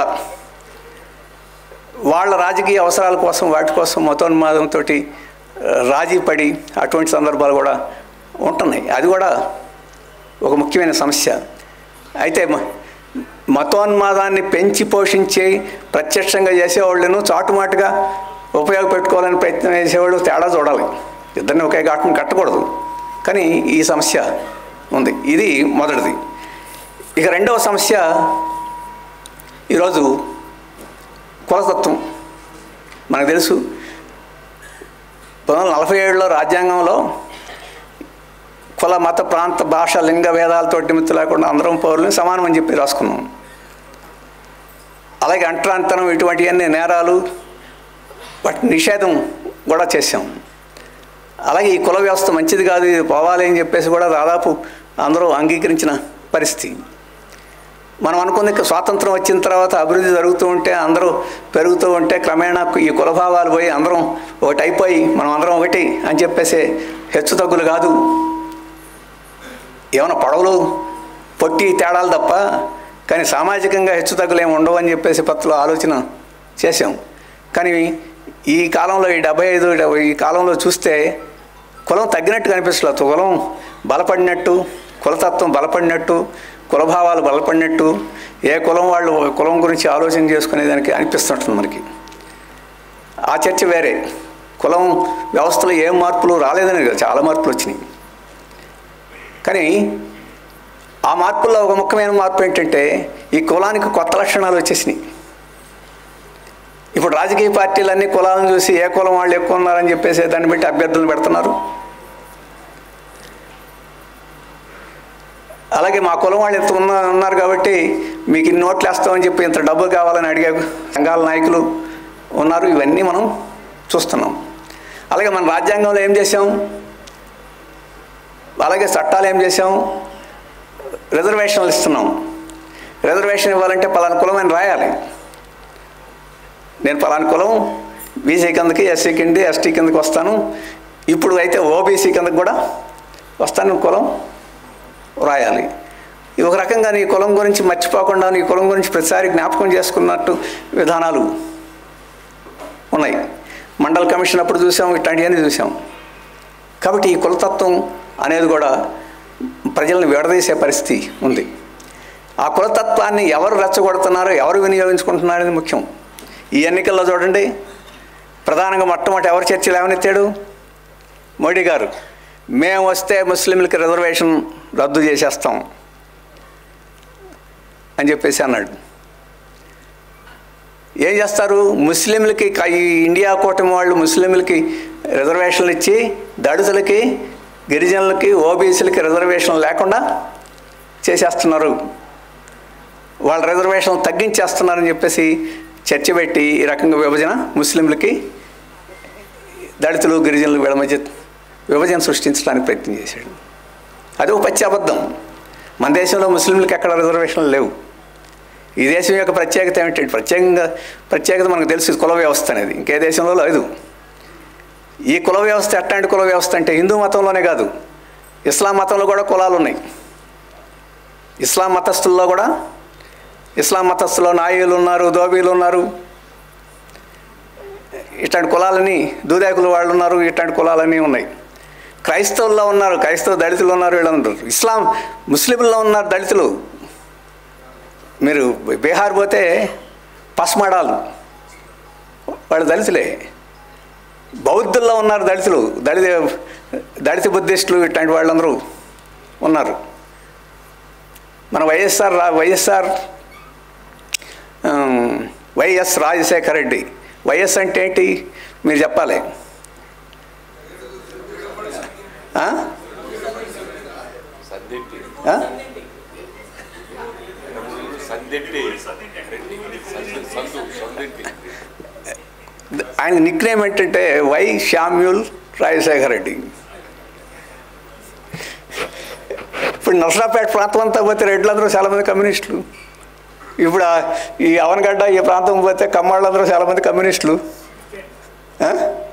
S1: వాళ్ళ రాజకీయ అవసరాల కోసం వాటి కోసం మతోన్మాదంతో రాజీ పడి అటువంటి సందర్భాలు కూడా ఉంటున్నాయి అది కూడా ఒక ముఖ్యమైన సమస్య అయితే మ- మతోన్మాదాన్ని పెంచి పోషించే ప్రత్యక్షంగా చేసేవాళ్ళను చాటుమాటుగా ఉపయోగపెట్టుకోవాలని ప్రయత్నం చేసేవాళ్ళు తేడా చూడాలి ఇద్దరిని ఒకే ఘాటను కట్టకూడదు కానీ ఈ సమస్య ఉంది ఇది మొదటిది ఇక రెండవ సమస్య ఈరోజు కులతత్వం మనకు తెలుసు పంతొమ్మిది వందల నలభై ఏడులో రాజ్యాంగంలో కుల మత ప్రాంత భాష లింగ భేదాలతో నిమిత్తం లేకుండా అందరం పౌరులని సమానం అని చెప్పి రాసుకున్నాం అలాగే అంటరాంతరం ఇటువంటివన్నీ నేరాలు వాటి నిషేధం కూడా చేశాం అలాగే ఈ కుల వ్యవస్థ మంచిది కాదు ఇది పోవాలి అని చెప్పేసి కూడా దాదాపు అందరూ అంగీకరించిన పరిస్థితి మనం అనుకుంది ఇక స్వాతంత్రం వచ్చిన తర్వాత అభివృద్ధి జరుగుతూ ఉంటే అందరూ పెరుగుతూ ఉంటే క్రమేణా ఈ కులభావాలు పోయి అందరం ఒకటి అయిపోయి మనం అందరం ఒకటి అని చెప్పేసి హెచ్చు తగ్గులు కాదు ఏమైనా పొడవులు పొట్టి తేడాలు తప్ప కానీ సామాజికంగా హెచ్చు తగ్గులు ఏమి ఉండవు అని చెప్పేసి పత్రలో ఆలోచన చేశాం కానీ ఈ కాలంలో ఈ డెబ్బై ఐదు డెబ్బై ఈ కాలంలో చూస్తే కులం తగ్గినట్టు కనిపిస్తలేదు కులం బలపడినట్టు కులతత్వం బలపడినట్టు కులభావాలు బలపడినట్టు ఏ కులం వాళ్ళు ఒక కులం గురించి ఆలోచన చేసుకునేదానికి అనిపిస్తుంటుంది మనకి ఆ చర్చ వేరే కులం వ్యవస్థలో ఏం మార్పులు రాలేదని కాదు చాలా మార్పులు వచ్చినాయి కానీ ఆ మార్పుల్లో ఒక ముఖ్యమైన మార్పు ఏంటంటే ఈ కులానికి కొత్త లక్షణాలు వచ్చేసినాయి ఇప్పుడు రాజకీయ పార్టీలన్నీ కులాలను చూసి ఏ కులం వాళ్ళు ఎక్కువ ఉన్నారని చెప్పేసి దాన్ని బట్టి అభ్యర్థులను పెడుతున్నారు అలాగే మా కులం వాళ్ళు ఇంత ఉన్న ఉన్నారు కాబట్టి మీకు ఇన్ని నోట్లు వేస్తామని చెప్పి ఇంత డబ్బులు కావాలని అడిగే సంఘాల నాయకులు ఉన్నారు ఇవన్నీ మనం చూస్తున్నాం అలాగే మన రాజ్యాంగంలో ఏం చేసాం అలాగే చట్టాలు ఏం చేసాం రిజర్వేషన్లు ఇస్తున్నాం రిజర్వేషన్ ఇవ్వాలంటే పలానా కులం అని రాయాలి నేను పలానా కులం బీసీ కిందకి ఎస్సీ కింద ఎస్టీ కిందకి వస్తాను ఇప్పుడు అయితే ఓబీసీ కిందకి కూడా వస్తాను కులం రాయాలి ఈ ఒక రకంగా నీ కులం గురించి మర్చిపోకుండా నీ కులం గురించి ప్రతిసారి జ్ఞాపకం చేసుకున్నట్టు విధానాలు ఉన్నాయి మండల కమిషన్ అప్పుడు చూసాం ఇట్లాంటివన్నీ చూసాం కాబట్టి ఈ కులతత్వం అనేది కూడా ప్రజలను విడదీసే పరిస్థితి ఉంది ఆ కులతత్వాన్ని ఎవరు రెచ్చగొడుతున్నారో ఎవరు వినియోగించుకుంటున్నారు అనేది ముఖ్యం ఈ ఎన్నికల్లో చూడండి ప్రధానంగా మొట్టమొదటి ఎవరు చర్చలు ఏమనెత్తాడు మోడీ గారు మేము వస్తే ముస్లింలకి రిజర్వేషన్ రద్దు చేసేస్తాం అని చెప్పేసి అన్నాడు ఏం చేస్తారు ముస్లింలకి క- ఈ ఇండియా కూటమి వాళ్ళు ముస్లింలకి రిజర్వేషన్లు ఇచ్చి దళితులకి గిరిజనులకి ఓబీసీలకి రిజర్వేషన్ లేకుండా చేసేస్తున్నారు వాళ్ళ రిజర్వేషన్ తగ్గించేస్తున్నారని చెప్పేసి చర్చ పెట్టి ఈ రకంగా విభజన ముస్లింలకి దళితులు గిరిజనులు వీళ్ళ మధ్య విభజన సృష్టించడానికి ప్రయత్నం చేశాడు అది ఒక పచ్చి అబద్ధం మన దేశంలో ముస్లింలకి ఎక్కడ రిజర్వేషన్లు లేవు ఈ దేశం యొక్క ప్రత్యేకత ఏమిటంటే ప్రత్యేకంగా ప్రత్యేకత మనకు తెలుసు ఇది కుల వ్యవస్థ అనేది ఇంకే దేశంలో లేదు ఈ కుల వ్యవస్థ ఎట్లాంటి కుల వ్యవస్థ అంటే హిందూ మతంలోనే కాదు ఇస్లాం మతంలో కూడా కులాలు ఉన్నాయి ఇస్లాం మతస్థుల్లో కూడా ఇస్లాం మతస్థుల్లో నాయులు ఉన్నారు దోబీలు ఉన్నారు ఇట్లాంటి కులాలని దూదాకులు వాళ్ళు ఉన్నారు ఇట్లాంటి కులాలన్నీ ఉన్నాయి క్రైస్తవుల్లో ఉన్నారు క్రైస్తవ దళితులు ఉన్నారు వీళ్ళు ఉన్నారు ఇస్లాం ముస్లింల్లో ఉన్నారు దళితులు మీరు బీహార్ పోతే పస్మడాలు వాళ్ళు దళితులే బౌద్ధుల్లో ఉన్నారు దళితులు దళిత దళిత బుద్ధిస్టులు ఇట్లాంటి వాళ్ళందరూ ఉన్నారు మన వైఎస్ఆర్ రా వైఎస్ఆర్ ఆమ్, వైఎస్ రాజశేఖర రెడ్డి వైఎస్ అంటే ఏంటి మీరు చెప్పాలి ఆ?
S2: సందిట్టి
S1: ఆ?
S2: సందిట్టి సందు సందు సందిట్టి
S1: ఆయన నిక్నేమ్ ఏంటంటే వై శామ్యూల్ రాజశేఖర రెడ్డి ఇప్పుడు నర్సరాపేట ప్రాంతం అంతా పోతే రెడ్లందరూ చాలామంది కమ్యూనిస్టులు ఇప్పుడు ఆ- ఈ అవనగడ్డ ఈ ప్రాంతం పోతే కమ్మాళ్ళందరూ చాలామంది కమ్యూనిస్టులు ఆ?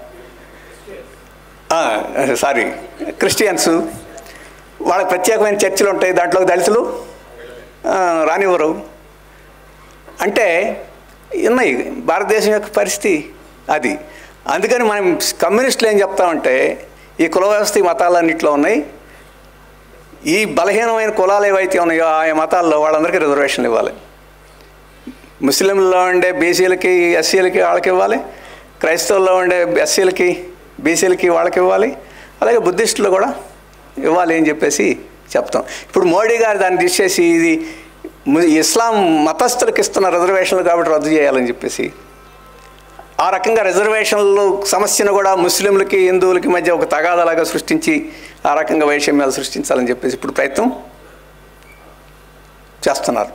S1: ఆ, సారీ క్రిస్టియన్స్ వాళ్ళకి ప్రత్యేకమైన చర్చిలు ఉంటాయి దాంట్లో దళితులు ఆ, రానివ్వరు అంటే ఉన్నాయి భారతదేశం యొక్క పరిస్థితి అది అందుకని మనం కమ్యూనిస్టులు ఏం చెప్తామంటే ఈ కుల వ్యవస్థ ఈ మతాలన్నింటిలో ఉన్నాయి ఈ బలహీనమైన కులాలు ఏవైతే ఉన్నాయో ఆయా మతాల్లో వాళ్ళందరికీ రిజర్వేషన్లు ఇవ్వాలి ముస్లింల్లో ఉండే బీసీలకి ఎస్సీలకి వాళ్ళకి ఇవ్వాలి క్రైస్తవుల్లో ఉండే ఎస్సీలకి బీసీలకి వాళ్ళకి ఇవ్వాలి అలాగే బుద్ధిస్టులు కూడా ఇవ్వాలి అని చెప్పేసి చెప్తాం ఇప్పుడు మోడీ గారు దాన్ని తీసేసి ఇది ము- ఇస్లాం మతస్థులకు ఇస్తున్న రిజర్వేషన్లు కాబట్టి రద్దు చేయాలని చెప్పేసి ఆ రకంగా రిజర్వేషన్లు సమస్యను కూడా ముస్లింలకి హిందువులకి మధ్య ఒక తగాదలాగా సృష్టించి ఆ రకంగా వైషమ్యాలు సృష్టించాలని చెప్పేసి ఇప్పుడు ప్రయత్నం చేస్తున్నారు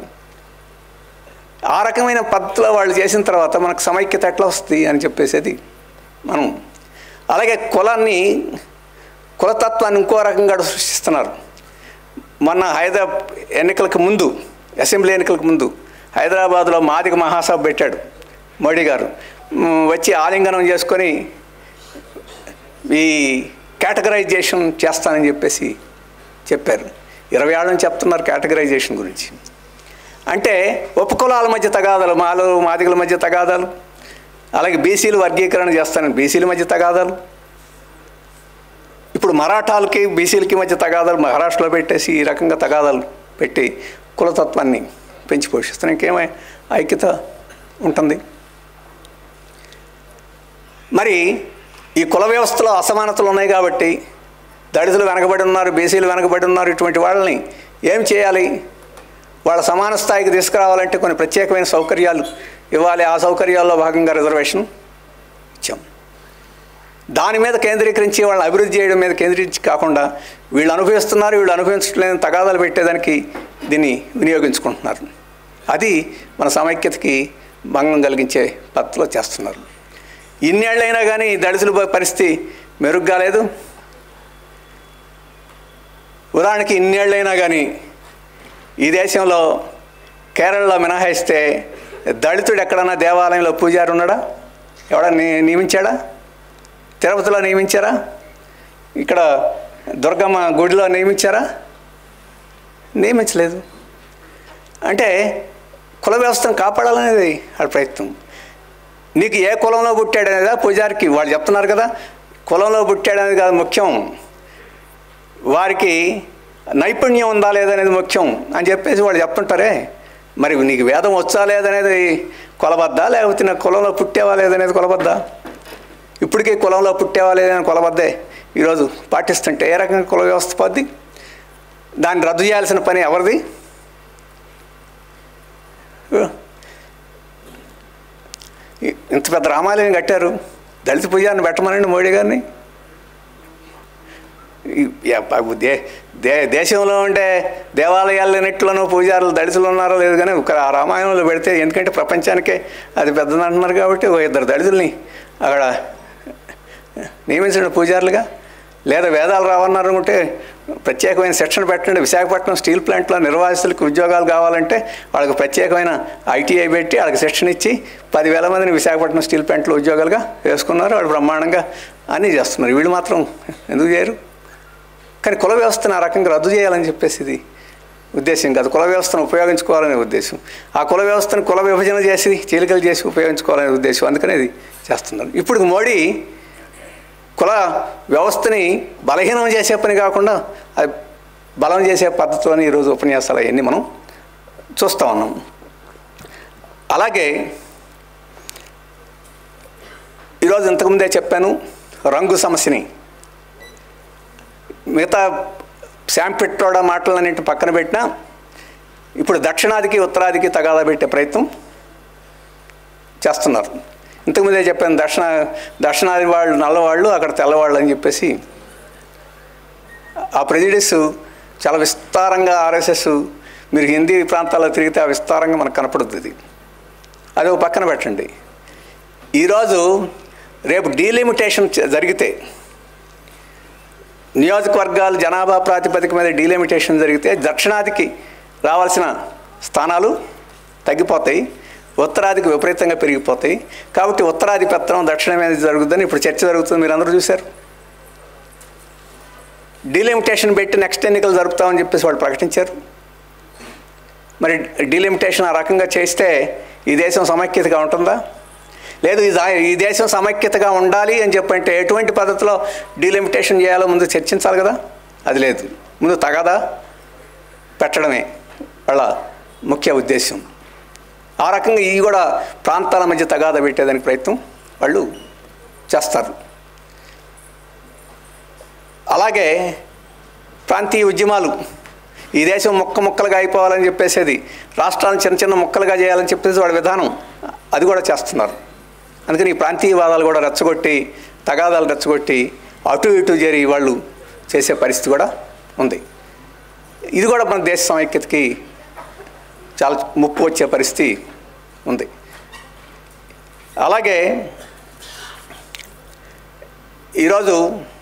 S1: ఆ రకమైన పద్ధతిలో వాళ్ళు చేసిన తర్వాత మనకు సమైక్యత ఎట్లా వస్తుంది అని చెప్పేసేది మనం అలాగే కులాన్ని కులతత్వాన్ని ఇంకో రకంగా సృష్టిస్తున్నారు మొన్న హైదరాబాద్ ఎన్నికలకు ముందు అసెంబ్లీ ఎన్నికలకు ముందు హైదరాబాద్లో మాదిక మహాసభ పెట్టాడు మోడీ గారు మ్, వచ్చి ఆలింగనం చేసుకొని ఈ కేటగరైజేషన్ చేస్తానని చెప్పేసి చెప్పారు ఇరవై ఏళ్ళ నుంచి చెప్తున్నారు కేటగరైజేషన్ గురించి అంటే ఉపకులాల మధ్య తగాదాలు మాలు మాదిగల మధ్య తగాదాలు అలాగే బీసీలు వర్గీకరణ చేస్తానని బీసీల మధ్య తగాదాలు ఇప్పుడు మరాఠాలకి బీసీలకి మధ్య తగాదాలు మహారాష్ట్రలో పెట్టేసి ఈ రకంగా తగాదాలు పెట్టి కులతత్వాన్ని పెంచి పోషిస్తున్నాయి ఇంకేమై ఐక్యత ఉంటుంది మరి ఈ కుల వ్యవస్థలో అసమానతలు ఉన్నాయి కాబట్టి దళితులు వెనకబడి ఉన్నారు బీసీలు వెనకబడి ఉన్నారు ఇటువంటి వాళ్ళని ఏం చేయాలి వాళ్ళ సమాన స్థాయికి తీసుకురావాలంటే కొన్ని ప్రత్యేకమైన సౌకర్యాలు ఇవ్వాలి ఆ సౌకర్యాల్లో భాగంగా రిజర్వేషన్ ఇచ్చాం దాని మీద కేంద్రీకరించి వాళ్ళని అభివృద్ధి చేయడం మీద కేంద్రీకరించి కాకుండా వీళ్ళు అనుభవిస్తున్నారు వీళ్ళు అనుభవించలేని తగాదాలు పెట్టేదానికి దీన్ని వినియోగించుకుంటున్నారు అది మన సమైక్యతకి భంగం కలిగించే పద్ధతిలో చేస్తున్నారు ఇన్నేళ్ళైనా కానీ దళితుల పరిస్థితి మెరుగ్గా లేదు ఉదాహరణకి ఇన్నేళ్ళైనా కానీ ఈ దేశంలో కేరళలో మినహాయిస్తే దళితుడు ఎక్కడన్నా దేవాలయంలో పూజారి ఉన్నాడా ఎవడా ని- నియమించాడా తిరుపతిలో నియమించారా ఇక్కడ దుర్గమ్మ గుడిలో నియమించారా నియమించలేదు అంటే కుల వ్యవస్థను కాపాడాలనేది వాళ్ళ ప్రయత్నం నీకు ఏ కులంలో పుట్టాడు అనేదా పూజారికి వాళ్ళు చెప్తున్నారు కదా కులంలో పుట్టాడు అనేది కాదు ముఖ్యం వారికి నైపుణ్యం ఉందా లేదనేది ముఖ్యం అని చెప్పేసి వాళ్ళు చెప్తుంటారే మరి నీకు వేదం వచ్చా లేదనేది కొలబద్దా లేకపోతే నాకు కులంలో పుట్టేవా లేదనేది కొలబద్దా ఇప్పటికీ కులంలో పుట్టేవా లేదని కొలబద్దే ఈరోజు పాటిస్తుంటే ఏ రకంగా కుల వ్యవస్థ పోద్ది దాన్ని రద్దు చేయాల్సిన పని ఎవరిది ఈ- ఇంత పెద్ద రామాలయం కట్టారు దళిత పూజారిని పెట్టమనండి మోడీ గారిని ఈ- యా- బాబు దే దే దేశంలో ఉండే దేవాలయాలన్నింటిలోనూ పూజారులు దళితులు ఉన్నారో లేదు కానీ ఒక ఆ రామాయణంలో పెడితే ఎందుకంటే ప్రపంచానికే అది పెద్దది అంటున్నారు కాబట్టి ఓ ఇద్దరు దళితుల్ని అక్కడ నియమించండి పూజారులుగా లేదా వేదాలు రావన్నారనుకుంటే ప్రత్యేకమైన సెక్షన్ పెట్టండి విశాఖపట్నం స్టీల్ ప్లాంట్లో నిర్వాసితులకు ఉద్యోగాలు కావాలంటే వాళ్ళకి ప్రత్యేకమైన ఐటీఐ పెట్టి వాళ్ళకి సెక్షన్ ఇచ్చి పదివేల మందిని విశాఖపట్నం స్టీల్ ప్లాంట్లో ఉద్యోగాలుగా వేసుకున్నారు వాళ్ళు బ్రహ్మాండంగా అన్నీ చేస్తున్నారు వీళ్ళు మాత్రం ఎందుకు చేయరు కానీ కుల వ్యవస్థను ఆ రకంగా రద్దు చేయాలని చెప్పేసి ఇది ఉద్దేశం కాదు కుల వ్యవస్థను ఉపయోగించుకోవాలనే ఉద్దేశం ఆ కుల వ్యవస్థను కుల విభజన చేసి చీలికలు చేసి ఉపయోగించుకోవాలనే ఉద్దేశం అందుకనే ఇది చేస్తున్నారు ఇప్పుడు మోడీ కుల వ్యవస్థని బలహీనం చేసే పని కాకుండా అది బలం చేసే పద్ధతిలోని ఈరోజు ఉపన్యాసాలు అవన్నీ మనం చూస్తూ ఉన్నాం అలాగే ఈరోజు ఇంతకుముందే చెప్పాను రంగు సమస్యని మిగతా శాంపిట్టోడ మాటలన్నింటి పక్కన పెట్టినా ఇప్పుడు దక్షిణాదికి ఉత్తరాదికి తగాదా పెట్టే ప్రయత్నం చేస్తున్నారు ఇంతకుముందే చెప్పాను దక్షిణ దక్షిణాది వాళ్ళు నల్లవాళ్ళు అక్కడ తెల్లవాళ్ళు అని చెప్పేసి ఆ ప్రెజిడెస్ చాలా విస్తారంగా ఆర్ఎస్ఎస్ మీరు హిందీ ప్రాంతాల్లో తిరిగితే ఆ విస్తారంగా మనకు కనపడుతుంది అది ఒక పక్కన పెట్టండి ఈరోజు రేపు డీలిమిటేషన్ చ- జరిగితే నియోజకవర్గాలు జనాభా ప్రాతిపదిక మీద డీలిమిటేషన్ జరిగితే దక్షిణాదికి రావాల్సిన స్థానాలు తగ్గిపోతాయి ఉత్తరాదికి విపరీతంగా పెరిగిపోతాయి కాబట్టి ఉత్తరాది పెత్తనం దక్షిణ మీద జరుగుతుందని ఇప్పుడు చర్చ జరుగుతుంది మీరు అందరూ చూశారు డీలిమిటేషన్ పెట్టి నెక్స్ట్ ఎన్నికలు జరుపుతామని చెప్పేసి వాళ్ళు ప్రకటించారు మరి డీలిమిటేషన్ ఆ రకంగా చేస్తే ఈ దేశం సమైక్యతగా ఉంటుందా లేదు ఈ దా- ఈ దేశం సమైక్యతగా ఉండాలి అని చెప్పంటే ఎటువంటి పద్ధతిలో డీలిమిటేషన్ చేయాలో ముందు చర్చించాలి కదా అది లేదు ముందు తగదా పెట్టడమే వాళ్ళ ముఖ్య ఉద్దేశం ఆ రకంగా ఈ కూడా ప్రాంతాల మధ్య తగాదా పెట్టేదానికి ప్రయత్నం వాళ్ళు చేస్తారు అలాగే ప్రాంతీయ ఉద్యమాలు ఈ దేశం ముక్క ముక్కలుగా అయిపోవాలని చెప్పేసేది రాష్ట్రాలను చిన్న చిన్న ముక్కలుగా చేయాలని చెప్పేసి వాడి విధానం అది కూడా చేస్తున్నారు అందుకని ఈ ప్రాంతీయవాదాలు కూడా రెచ్చగొట్టి తగాదాలు రెచ్చగొట్టి అటు ఇటు చేరి వాళ్ళు చేసే పరిస్థితి కూడా ఉంది ఇది కూడా మన దేశ సమైక్యతకి చాలా ముప్పు వచ్చే పరిస్థితి ఉంది అలాగే ఈరోజు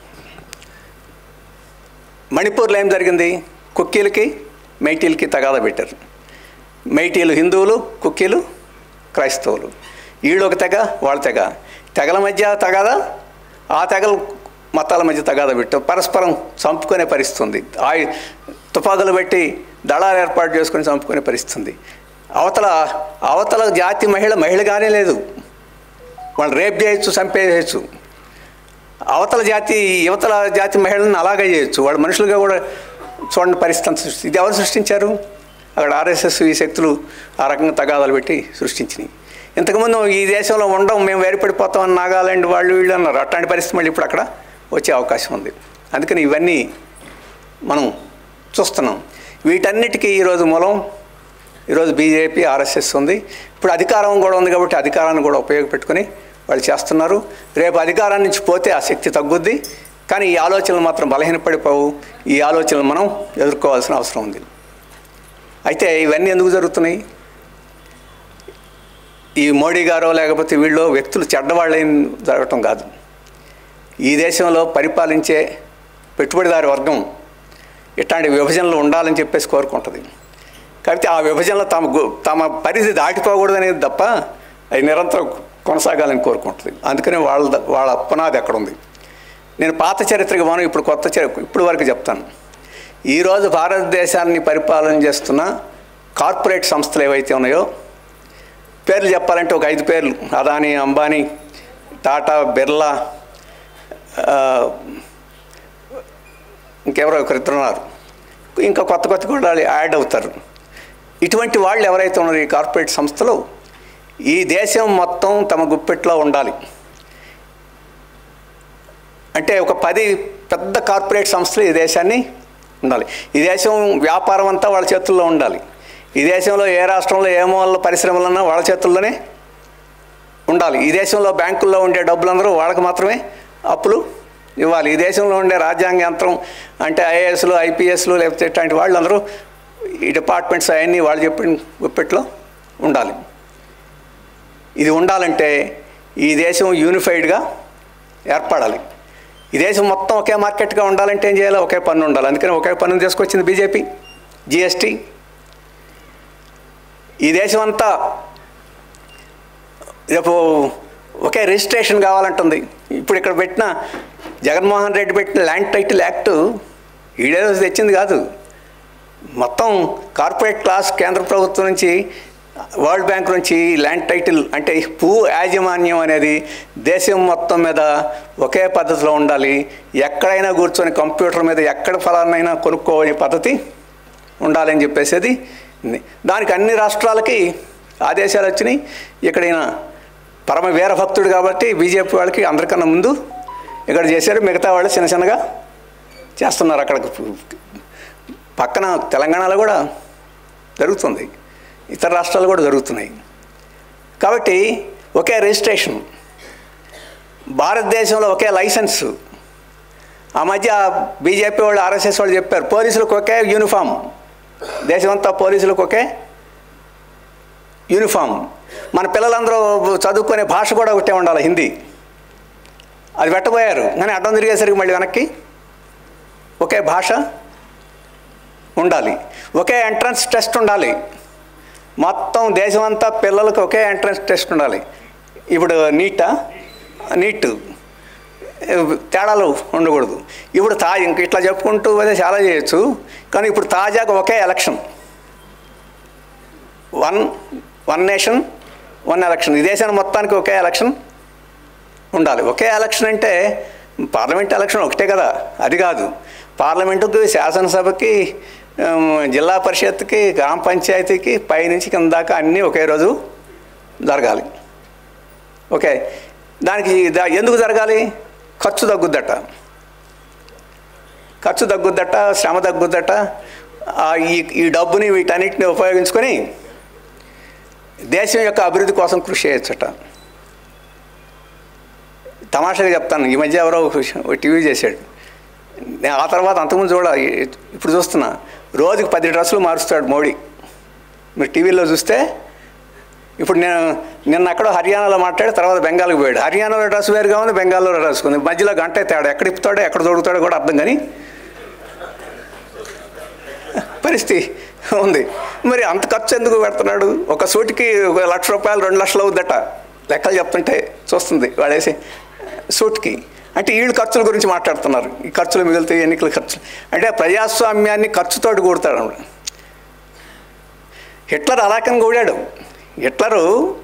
S1: మణిపూర్లో ఏం జరిగింది కుక్కీలకి మైటీలకి తగాదా పెట్టారు మైటీలు హిందువులు కుక్కీలు క్రైస్తవులు వీళ్ళు ఒక తెగ వాళ్ళ తెగ తెగల మధ్య తగాదా ఆ తెగల మతాల మధ్య తగాదా పెట్టారు పరస్పరం చంపుకునే పరిస్థితి ఉంది ఆ తుపాకులు పెట్టి దళాలు ఏర్పాటు చేసుకొని చంపుకునే పరిస్థితి ఉంది అవతల అవతల జాతి మహిళ మహిళగానే లేదు వాళ్ళు రేప్ చేయొచ్చు చంపేయచ్చు అవతల జాతి యువతల జాతి మహిళలను అలాగే చేయొచ్చు వాళ్ళు మనుషులుగా కూడా చూడండి పరిస్థితి అంతా సృష్టి ఇది ఎవరు సృష్టించారు అక్కడ ఆర్ఎస్ఎస్ ఈ శక్తులు ఆ రకంగా తగాదాలు పెట్టి సృష్టించినాయి ఇంతకుముందు ఈ దేశంలో ఉండడం మేము వేరుపడిపోతామని నాగాలాండ్ వాళ్ళు వీళ్ళు అన్నారు అట్లాంటి పరిస్థితి మళ్ళీ ఇప్పుడు అక్కడ వచ్చే అవకాశం ఉంది అందుకని ఇవన్నీ మనం చూస్తున్నాం వీటన్నిటికీ ఈరోజు మూలం ఈరోజు బీజేపీ ఆర్ఎస్ఎస్ ఉంది ఇప్పుడు అధికారం కూడా ఉంది కాబట్టి అధికారాన్ని కూడా ఉపయోగపెట్టుకొని వాళ్ళు చేస్తున్నారు రేపు అధికారం నుంచి పోతే ఆ శక్తి తగ్గుద్ది కానీ ఈ ఆలోచనలు మాత్రం బలహీనపడిపోవు ఈ ఆలోచనలు మనం ఎదుర్కోవాల్సిన అవసరం ఉంది అయితే ఇవన్నీ ఎందుకు జరుగుతున్నాయి ఈ మోడీ గారో లేకపోతే వీళ్ళు వ్యక్తులు చెడ్డవాళ్ళని జరగటం కాదు ఈ దేశంలో పరిపాలించే పెట్టుబడిదారి వర్గం ఇట్లాంటి విభజనలు ఉండాలని చెప్పేసి కోరుకుంటుంది కాబట్టి ఆ విభజనలో తమ గు- తమ పరిధి దాటిపోకూడదనేది తప్ప అది నిరంతరం కొనసాగాలని కోరుకుంటుంది అందుకని వాళ్ళ ద- వాళ్ళ పునాది అక్కడ ఉంది నేను పాత చరిత్రకి మనం ఇప్పుడు కొత్త చరిత్ర ఇప్పుడు వరకు చెప్తాను ఈరోజు భారతదేశాన్ని పరిపాలన చేస్తున్న కార్పొరేట్ సంస్థలు ఏవైతే ఉన్నాయో పేర్లు చెప్పాలంటే ఒక ఐదు పేర్లు అదానీ అంబానీ టాటా బిర్లా ఆ, ఇంకెవరో ఒకరిద్దరు ఉన్నారు ఇంకా కొత్త కొత్త కూడా యాడ్ అవుతారు ఇటువంటి వాళ్ళు ఎవరైతే ఉన్నారో ఈ కార్పొరేట్ సంస్థలు ఈ దేశం మొత్తం తమ గుప్పెట్లో ఉండాలి అంటే ఒక పది పెద్ద కార్పొరేట్ సంస్థలు ఈ దేశాన్ని ఉండాలి ఈ దేశం వ్యాపారం అంతా వాళ్ళ చేతుల్లో ఉండాలి ఈ దేశంలో ఏ రాష్ట్రంలో ఏ మూల పరిశ్రమలన్నా వాళ్ళ చేతుల్లోనే ఉండాలి ఈ దేశంలో బ్యాంకుల్లో ఉండే డబ్బులందరూ వాళ్ళకి మాత్రమే అప్పులు ఇవ్వాలి ఈ దేశంలో ఉండే రాజ్యాంగ యంత్రం అంటే ఐఏఎస్లు ఐపీఎస్లు లేకపోతే ఇట్లాంటి వాళ్ళందరూ ఈ డిపార్ట్మెంట్స్ అవన్నీ వాళ్ళు చెప్పిన గుప్పెట్లో ఉండాలి ఇది ఉండాలంటే ఈ దేశం యూనిఫైడ్గా ఏర్పడాలి ఈ దేశం మొత్తం ఒకే మార్కెట్గా ఉండాలంటే ఏం చేయాలి ఒకే పన్ను ఉండాలి అందుకని ఒకే పన్ను తీసుకొచ్చింది బీజేపీ జిఎస్టీ ఈ దేశం అంతా రేపు ఒకే రిజిస్ట్రేషన్ కావాలంటుంది ఇప్పుడు ఇక్కడ పెట్టిన జగన్మోహన్ రెడ్డి పెట్టిన ల్యాండ్ టైటిల్ యాక్ట్ ఈడే రోజు తెచ్చింది కాదు మొత్తం కార్పొరేట్ క్లాస్ కేంద్ర ప్రభుత్వం నుంచి వరల్డ్ బ్యాంక్ నుంచి ల్యాండ్ టైటిల్ అంటే భూ యాజమాన్యం అనేది దేశం మొత్తం మీద ఒకే పద్ధతిలో ఉండాలి ఎక్కడైనా కూర్చొని కంప్యూటర్ మీద ఎక్కడ ఫలానైనా కొనుక్కోని పద్ధతి ఉండాలని చెప్పేసేది ఉంది. దానికి అన్ని రాష్ట్రాలకి ఆదేశాలు వచ్చినాయి ఇక్కడైనా పరమ వీరభక్తుడు కాబట్టి బీజేపీ వాళ్ళకి అందరికన్నా ముందు ఇక్కడ చేశారు మిగతా వాళ్ళు చిన్న చిన్నగా చేస్తున్నారు అక్కడ పక్కన తెలంగాణలో కూడా జరుగుతుంది ఇతర రాష్ట్రాలు కూడా జరుగుతున్నాయి కాబట్టి ఒకే రిజిస్ట్రేషన్ భారతదేశంలో ఒకే లైసెన్సు ఆ మధ్య బీజేపీ వాళ్ళు ఆర్ఎస్ఎస్ వాళ్ళు చెప్పారు పోలీసులకు ఒకే యూనిఫామ్ దేశమంతా పోలీసులకు ఒకే యూనిఫామ్ మన పిల్లలందరూ చదువుకునే భాష కూడా ఒకటే ఉండాలి హిందీ అది పెట్టబోయారు కానీ అడ్డం తిరిగేసరికి మళ్ళీ వెనక్కి ఒకే భాష ఉండాలి ఒకే ఎంట్రన్స్ టెస్ట్ ఉండాలి మొత్తం దేశమంతా పిల్లలకు ఒకే ఎంట్రన్స్ టెస్ట్ ఉండాలి ఇప్పుడు నీటా నీట్ తేడాలు ఉండకూడదు ఇప్పుడు తా ఇంక ఇట్లా చెప్పుకుంటూ పోతే చాలా చేయొచ్చు కానీ ఇప్పుడు తాజాగా ఒకే election one one nation one election ఈ దేశాన్ని మొత్తానికి ఒకే ఎలక్షన్ ఉండాలి ఒకే ఎలక్షన్ అంటే పార్లమెంట్ ఎలక్షన్ ఒకటే కదా అది కాదు పార్లమెంటుకి శాసనసభకి ఉమ్, జిల్లా పరిషత్కి గ్రామ పంచాయతీకి పైనుంచి కింద దాకా అన్నీ ఒకే రోజు జరగాలి ఓకే దానికి దా- ఎందుకు జరగాలి ఖర్చు తగ్గుద్దట ఖర్చు తగ్గుద్దట శ్రమ తగ్గుద్దట ఆ, ఈ ఈ డబ్బుని వీటన్నిటిని ఉపయోగించుకొని దేశం యొక్క అభివృద్ధి కోసం కృషి చేయొచ్చట తమాషాగా చెప్తాను ఈ మధ్య ఎవరో ఒక విషయం- ఒక టీవీ చేశాడు నేను ఆ తర్వాత అంతకుముందు చూడ ఇప్పుడు చూస్తున్నా రోజుకి పది డ్రెస్సులు మారుస్తాడు మోడీ మీరు టీవీలో చూస్తే ఇప్పుడు నేను నిన్న అక్కడ హర్యానాలో మాట్లాడి తర్వాత బెంగాల్కి పోయాడు హర్యానాలో డ్రెస్ వేరుగా ఉంది బెంగాల్లో డ్రెస్ ఉంది మధ్యలో గంట తేడా ఎక్కడ ఇప్పుతాడో ఎక్కడ దొరుకుతాడో కూడా అర్థం కానీ పరిస్థితి ఉంది మరి అంత ఖర్చు ఎందుకు పెడుతున్నాడు ఒక సూట్కి ఒక లక్ష రూపాయలు రెండు లక్షలు అవుద్దట లెక్కలు చెప్తుంటే చూస్తుంది వాడేసి సూట్కి అంటే వీళ్ళు ఖర్చుల గురించి మాట్లాడుతున్నారు ఈ ఖర్చులు మిగులుతాయి ఎన్నికల ఖర్చులు అంటే ప్రజాస్వామ్యాన్ని ఖర్చుతోటి కూడతాడు అన్నమాట. హిట్లర్ అలాకని కూడాడు హిట్లరు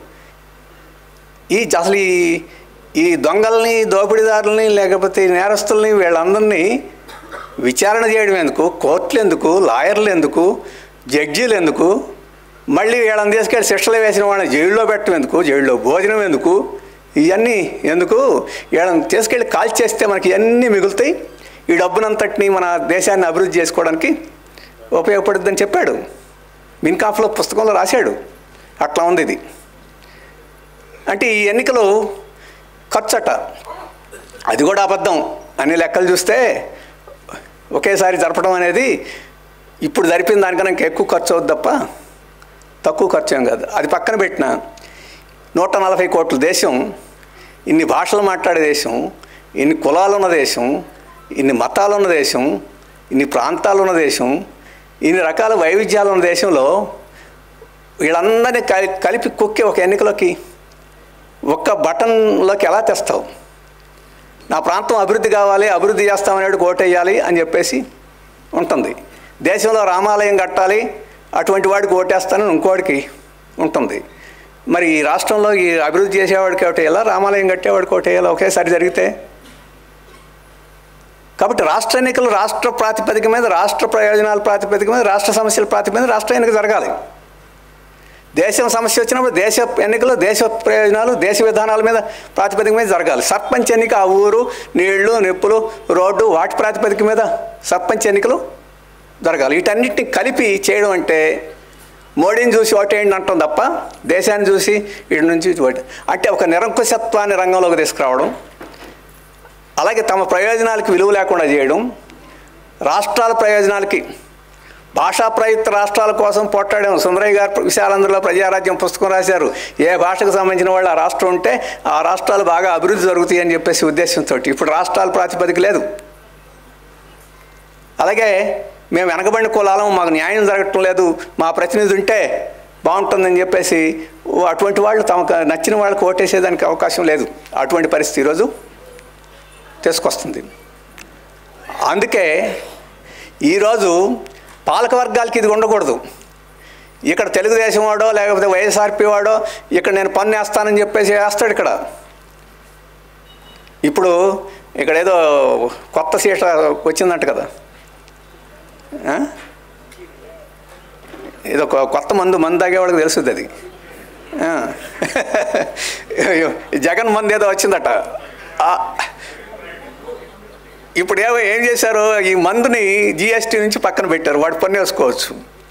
S1: ఈ అసలు ఈ ఈ దొంగల్ని దోపిడీదారుల్ని లేకపోతే ఈ నేరస్తుల్ని వీళ్ళందరినీ విచారణ చేయడం ఎందుకు కోర్టులు ఎందుకు లాయర్లు ఎందుకు జడ్జీలు ఎందుకు మళ్ళీ వీళ్ళని తీసుకెళ్ళి శిక్షలు వేసిన వాళ్ళని జైల్లో పెట్టడం ఎందుకు జైల్లో భోజనం ఎందుకు ఇవన్నీ ఎందుకు వీళ్ళని తీసుకెళ్ళి కాల్ చేస్తే మనకి ఇవన్నీ మిగులుతాయి ఈ డబ్బునంతటిని మన దేశాన్ని అభివృద్ధి చేసుకోవడానికి ఉపయోగపడుద్దని చెప్పాడు మిన్కాఫ్లో పుస్తకంలో రాశాడు అట్లా ఉంది ఇది అంటే ఈ ఎన్నికలు ఖర్చట అది కూడా అబద్ధం అన్ని లెక్కలు చూస్తే ఒకేసారి జరపడం అనేది ఇప్పుడు జరిపిన దానికన్నా ఇంకా ఎక్కువ ఖర్చు అవుద్ది తప్ప తక్కువ ఖర్చు ఏం కాదు అది పక్కన పెట్టిన నూట నలభై కోట్ల దేశం ఇన్ని భాషలు మాట్లాడే దేశం ఇన్ని కులాలు ఉన్న దేశం ఇన్ని మతాలు ఉన్న దేశం ఇన్ని ప్రాంతాలు ఉన్న దేశం ఇన్ని రకాల వైవిధ్యాలు ఉన్న దేశంలో వీళ్ళందరినీ కలి కలిపి కుక్కి ఒక ఎన్నికలోకి ఒక్క బటన్లోకి ఎలా తెస్తావు నా ప్రాంతం అభివృద్ధి కావాలి అభివృద్ధి చేస్తామనేది ఓటేయాలి అని చెప్పేసి ఉంటుంది దేశంలో రామాలయం కట్టాలి అటువంటి వాడికి ఓటేస్తానని ఇంకోటికి ఉంటుంది మరి ఈ రాష్ట్రంలో ఈ అభివృద్ధి చేసేవాడికి ఓటేయాలా రామాలయం కట్టేవాడికి ఓటేయాలా ఒకేసారి జరిగితే కాబట్టి రాష్ట్ర ఎన్నికలు రాష్ట్ర ప్రాతిపదిక మీద రాష్ట్ర ప్రయోజనాల ప్రాతిపదిక మీద రాష్ట్ర సమస్యల ప్రాతిపదిక మీద రాష్ట్ర ఎన్నిక జరగాలి దేశం సమస్య వచ్చినప్పుడు దేశ ఎన్నికలు దేశ ప్రయోజనాలు దేశ విధానాల మీద ప్రాతిపదిక మీద జరగాలి సర్పంచ్ ఎన్నిక ఆ ఊరు నీళ్లు నిప్పులు రోడ్డు వాటి ప్రాతిపదిక మీద సర్పంచ్ ఎన్నికలు జరగాలి వీటన్నిటిని కలిపి చేయడం అంటే మోడీని చూసి ఓటేయండి అంటాం తప్ప దేశాన్ని చూసి ఇటు నుంచి ఇటు ఓటు అంటే ఒక నిరంకుశత్వాన్ని రంగంలోకి తీసుకురావడం అలాగే తమ ప్రయోజనాలకు విలువ లేకుండా చేయడం రాష్ట్రాల ప్రయోజనాలకి భాషా ప్రయుక్త రాష్ట్రాల కోసం పోట్లాడాం సుందరయ్య గారు విశాలంధ్రలో ప్రజారాజ్యం పుస్తకం రాశారు ఏ భాషకు సంబంధించిన వాళ్ళు ఆ రాష్ట్రం ఉంటే ఆ రాష్ట్రాలు బాగా అభివృద్ధి జరుగుతాయి అని చెప్పేసి ఉద్దేశంతో ఇప్పుడు రాష్ట్రాల ప్రాతిపదిక లేదు అలాగే మేము వెనకబడిన కులాలం మాకు న్యాయం జరగటం లేదు మా ప్రతినిధి ఉంటే బాగుంటుందని చెప్పేసి అటువంటి వాళ్ళు తమకు నచ్చిన వాళ్ళకి ఓటేసేదానికి అవకాశం లేదు అటువంటి పరిస్థితి ఈరోజు తీసుకొస్తుంది అందుకే ఈరోజు పాలక వర్గాలకి ఇది ఉండకూడదు ఇక్కడ తెలుగుదేశం వాడో లేకపోతే వైఎస్ఆర్పి వాడో ఇక్కడ నేను పన్ను వేస్తానని చెప్పేసి వేస్తాడు ఇక్కడ ఇప్పుడు ఇక్కడ ఏదో కొత్త సీట వచ్చిందంట కదా ఆ? ఏదో కొ- కొత్త మందు మందు తాగే వాళ్ళకి తెలుస్తుంది అది ఆ. అయ్యో, జగన్ మందు ఏదో వచ్చిందట ఆ, ఇప్పుడు ఏమో ఏం చేశారు ఈ మందుని జిఎస్టీ నుంచి పక్కన పెట్టారు వాడు పన్ను వేసుకోవచ్చు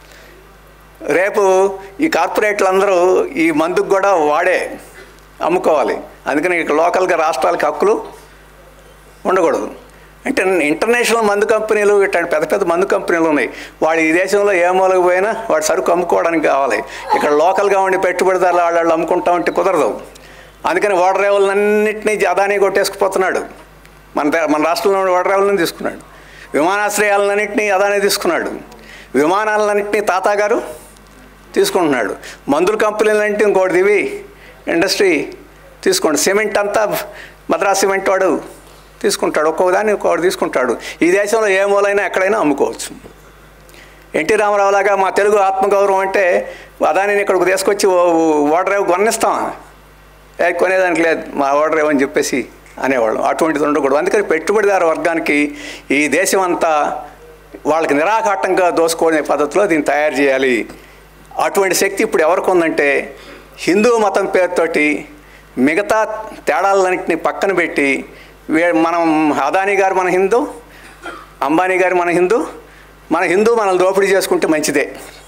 S1: రేపు ఈ కార్పొరేట్లు అందరూ ఈ మందుకు కూడా వాడే అమ్ముకోవాలి అందుకని ఇక్కడ లోకల్గా రాష్ట్రాలకు హక్కులు ఉండకూడదు అంటే ఇంటర్నేషనల్ మందు కంపెనీలు ఇట్లాంటి పెద్ద పెద్ద మందు కంపెనీలు ఉన్నాయి వాడు ఈ దేశంలో ఏ మూలకు పోయినా వాడు సరుకు అమ్ముకోవడానికి కావాలి ఇక్కడ లోకల్గా ఉండి పెట్టుబడిదారులు వాళ్ళు వాళ్ళు అమ్ముకుంటా ఉంటే కుదరదు అందుకని ఓడర్ రేవులన్నింటినీ అదానీ కొట్టేసుకుపోతున్నాడు మన దే- మన రాష్ట్రంలో ఉన్న ఓడర్ రేవులను తీసుకున్నాడు విమానాశ్రయాలన్నింటినీ అదానీ తీసుకున్నాడు విమానాలన్నింటినీ తాతా గారు తీసుకుంటున్నాడు మందుల కంపెనీలంటే ఇంకోటి దివి ఇండస్ట్రీ తీసుకోండి సిమెంట్ అంతా మద్రాస్ సిమెంట్ వాడు తీసుకుంటాడు ఒక్కొక్క దాన్ని ఒక్కొక్కటి తీసుకుంటాడు ఈ దేశంలో ఏ మూలైనా ఎక్కడైనా అమ్ముకోవచ్చు ఎన్టీ రామారావు లాగా మా తెలుగు ఆత్మగౌరవం అంటే అదానిని ఇక్కడికి తీసుకొచ్చి ఓడరేవు కొనిస్తామా ఏ కొనేదానికి లేదు మా ఓడరేవు అని చెప్పేసి అనేవాళ్ళం అటువంటిది ఉండకూడదు అందుకని పెట్టుబడిదారు వర్గానికి ఈ దేశం అంతా వాళ్ళకి నిరాఘాటంగా దోసుకోనే పద్ధతిలో దీన్ని తయారు చేయాలి అటువంటి శక్తి ఇప్పుడు ఎవరికి ఉందంటే హిందూ మతం పేరుతోటి మిగతా తేడాలన్నింటినీ పక్కన పెట్టి వే మనం అదానీ గారు మన హిందూ అంబానీ గారు మన హిందూ మన హిందూ మనల్ని దోపిడీ చేసుకుంటే మంచిదే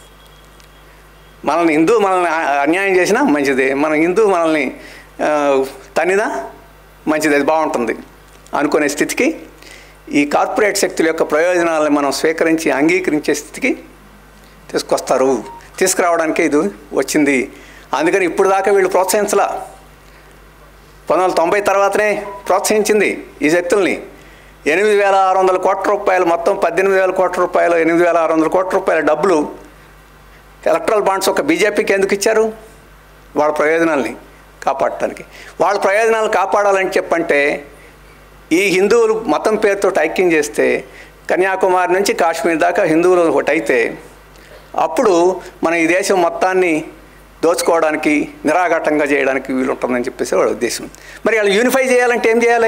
S1: మనల్ని హిందూ మనల్ని ఆ- అన్యాయం చేసినా మంచిదే మన హిందూ మనల్ని ఆ, తన్నినా మంచిది అది బాగుంటుంది అనుకునే స్థితికి ఈ కార్పొరేట్ శక్తుల యొక్క ప్రయోజనాలను మనం స్వీకరించి అంగీకరించే స్థితికి తీసుకొస్తారు తీసుకురావడానికే ఇది వచ్చింది అందుకని ఇప్పుడు దాకా వీళ్ళు ప్రోత్సహించలా పంతొమ్మిది వందల తొంభై తర్వాతనే ప్రోత్సహించింది ఈ శక్తుల్ని ఎనిమిది వేల ఆరు వందల కోట్ల రూపాయలు మొత్తం పద్దెనిమిది వేల కోట్ల రూపాయలు ఎనిమిది వేల ఆరు వందల కోట్ల రూపాయల డబ్బులు ఎలక్ట్రల్ బాండ్స్ ఒక బీజేపీకి ఎందుకు ఇచ్చారు వాళ్ళ ప్రయోజనాల్ని కాపాడటానికి వాళ్ళ ప్రయోజనాలు కాపాడాలని చెప్పంటే ఈ హిందువులు మతం పేరుతో ఐక్యం చేస్తే కన్యాకుమారి నుంచి కాశ్మీర్ దాకా హిందువులు ఒకటి అయితే అప్పుడు మన ఈ దేశం మొత్తాన్ని దోచుకోవడానికి నిరాఘాటంగా చేయడానికి వీలుంటుందని చెప్పేసి వాళ్ళ ఉద్దేశం మరి వాళ్ళు యూనిఫై చేయాలంటే ఏం చేయాలి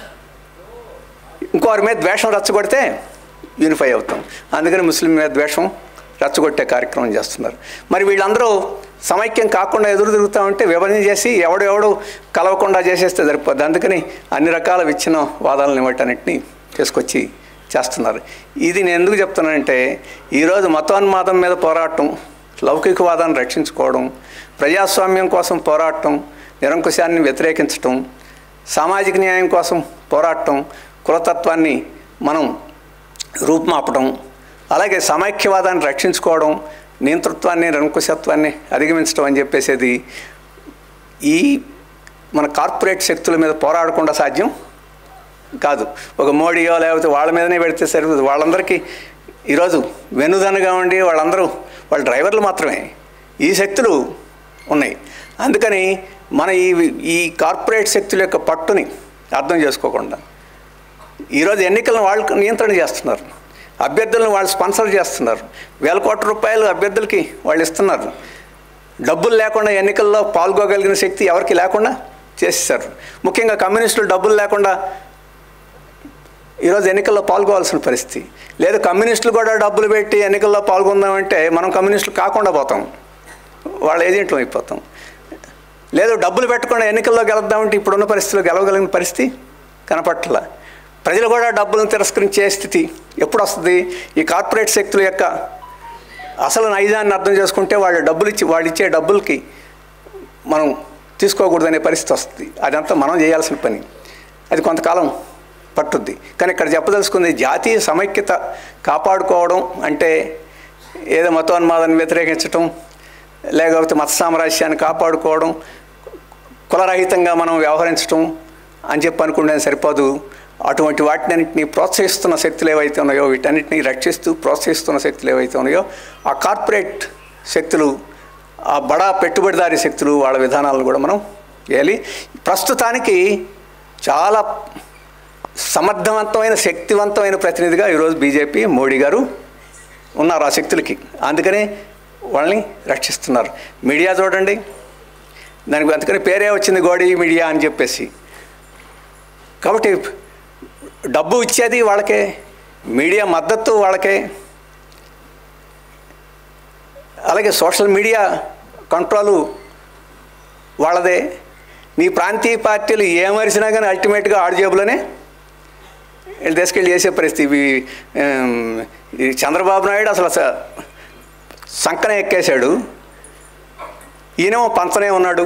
S1: ఇంకోరి మీద ద్వేషం రచ్చగొడితే యూనిఫై అవుతాం అందుకని ముస్లిం మీద ద్వేషం రచ్చగొట్టే కార్యక్రమం చేస్తున్నారు మరి వీళ్ళందరూ సమైక్యం కాకుండా ఎదురు తిరుగుతూ ఉంటే విభజన చేసి ఎవడెవడు కలవకుండా చేసేస్తే సరిపోద్ది అందుకని అన్ని రకాల విచ్ఛిన్న వాదాలను వాటన్నిటిని తీసుకొచ్చి చేస్తున్నారు ఇది నేను ఎందుకు చెప్తున్నానంటే ఈరోజు మతోన్మాదం మీద పోరాటం లౌకికవాదాన్ని రక్షించుకోవడం ప్రజాస్వామ్యం కోసం పోరాటం నిరంకుశాన్ని వ్యతిరేకించటం సామాజిక న్యాయం కోసం పోరాటం కులతత్వాన్ని మనం రూపుమాపడం అలాగే సమైక్యవాదాన్ని రక్షించుకోవడం నియంతృత్వాన్ని నిరంకుశత్వాన్ని అధిగమించడం అని చెప్పేసేది ఈ మన కార్పొరేట్ శక్తుల మీద పోరాడకుండా సాధ్యం కాదు ఒక మోడీయో లేకపోతే వాళ్ళ మీదనే పెడితే సరిపోదు వాళ్ళందరికీ ఈరోజు వెన్నుదన్నుగా ఉండి వాళ్ళందరూ వాళ్ళ డ్రైవర్లు మాత్రమే ఈ శక్తులు ఉన్నాయి అందుకని మన ఈ ఈ కార్పొరేట్ శక్తుల యొక్క పట్టుని అర్థం చేసుకోకుండా ఈరోజు ఎన్నికలను వాళ్ళు నియంత్రణ చేస్తున్నారు అభ్యర్థులను వాళ్ళు స్పాన్సర్ చేస్తున్నారు వేల కోట్ల రూపాయలు అభ్యర్థులకి వాళ్ళు ఇస్తున్నారు డబ్బులు లేకుండా ఎన్నికల్లో పాల్గొగలిగిన శక్తి ఎవరికి లేకుండా చేసేసారు ముఖ్యంగా కమ్యూనిస్టులు డబ్బులు లేకుండా ఈరోజు ఎన్నికల్లో పాల్గొవాల్సిన పరిస్థితి లేదు కమ్యూనిస్టులు కూడా డబ్బులు పెట్టి ఎన్నికల్లో పాల్గొందామంటే మనం కమ్యూనిస్టులు కాకుండా పోతాం వాళ్ళ ఏజెంట్లు అయిపోతాం లేదు డబ్బులు పెట్టకుండా ఎన్నికల్లో గెలుద్దామంటే ఇప్పుడున్న పరిస్థితిలో గెలవగలిగిన పరిస్థితి కనపట్ల ప్రజలు కూడా డబ్బులను తిరస్కరించే స్థితి ఎప్పుడు వస్తుంది ఈ కార్పొరేట్ శక్తుల యొక్క అసలు నైజాన్ని అర్థం చేసుకుంటే వాళ్ళు డబ్బులు ఇచ్చి వాళ్ళు ఇచ్చే డబ్బులకి మనం తీసుకోకూడదనే పరిస్థితి వస్తుంది అదంతా మనం చేయాల్సిన పని అది కొంతకాలం పట్టుద్ది కానీ ఇక్కడ చెప్పదలుచుకుంది జాతీయ సమైక్యత కాపాడుకోవడం అంటే ఏదో మతోన్మాదాన్ని వ్యతిరేకించటం లేకపోతే మత సామ్రాజ్యాన్ని కాపాడుకోవడం కులరహితంగా మనం వ్యవహరించటం అని చెప్పి అనుకునేది సరిపోదు అటువంటి వాటినన్నింటినీ ప్రోత్సహిస్తున్న శక్తులు ఏవైతే ఉన్నాయో వీటన్నిటిని రక్షిస్తూ ప్రోత్సహిస్తున్న శక్తులు ఏవైతే ఉన్నాయో ఆ కార్పొరేట్ శక్తులు ఆ బడా పెట్టుబడిదారీ శక్తులు వాళ్ళ విధానాలను కూడా మనం చేయాలి ప్రస్తుతానికి చాలా సమర్థవంతమైన శక్తివంతమైన ప్రతినిధిగా ఈరోజు బీజేపీ మోడీ గారు ఉన్నారు ఆ శక్తులకి అందుకనే వాళ్ళని రక్షిస్తున్నారు మీడియా చూడండి దానికి అందుకని పేరే వచ్చింది గోడి మీడియా అని చెప్పేసి కాబట్టి డబ్బు ఇచ్చేది వాళ్ళకే మీడియా మద్దతు వాళ్ళకే అలాగే సోషల్ మీడియా కంట్రోలు వాళ్ళదే నీ ప్రాంతీయ పార్టీలు ఏమరిసినా కానీ అల్టిమేట్గా ఆడు జేబులోనే వీళ్ళు తీసుకెళ్ళి చేసే పరిస్థితి ఇవి, ఆమ్, ఈ చంద్రబాబు నాయుడు అసలు స- సంకన ఎక్కేశాడు ఈయనేమో పంచనే ఉన్నాడు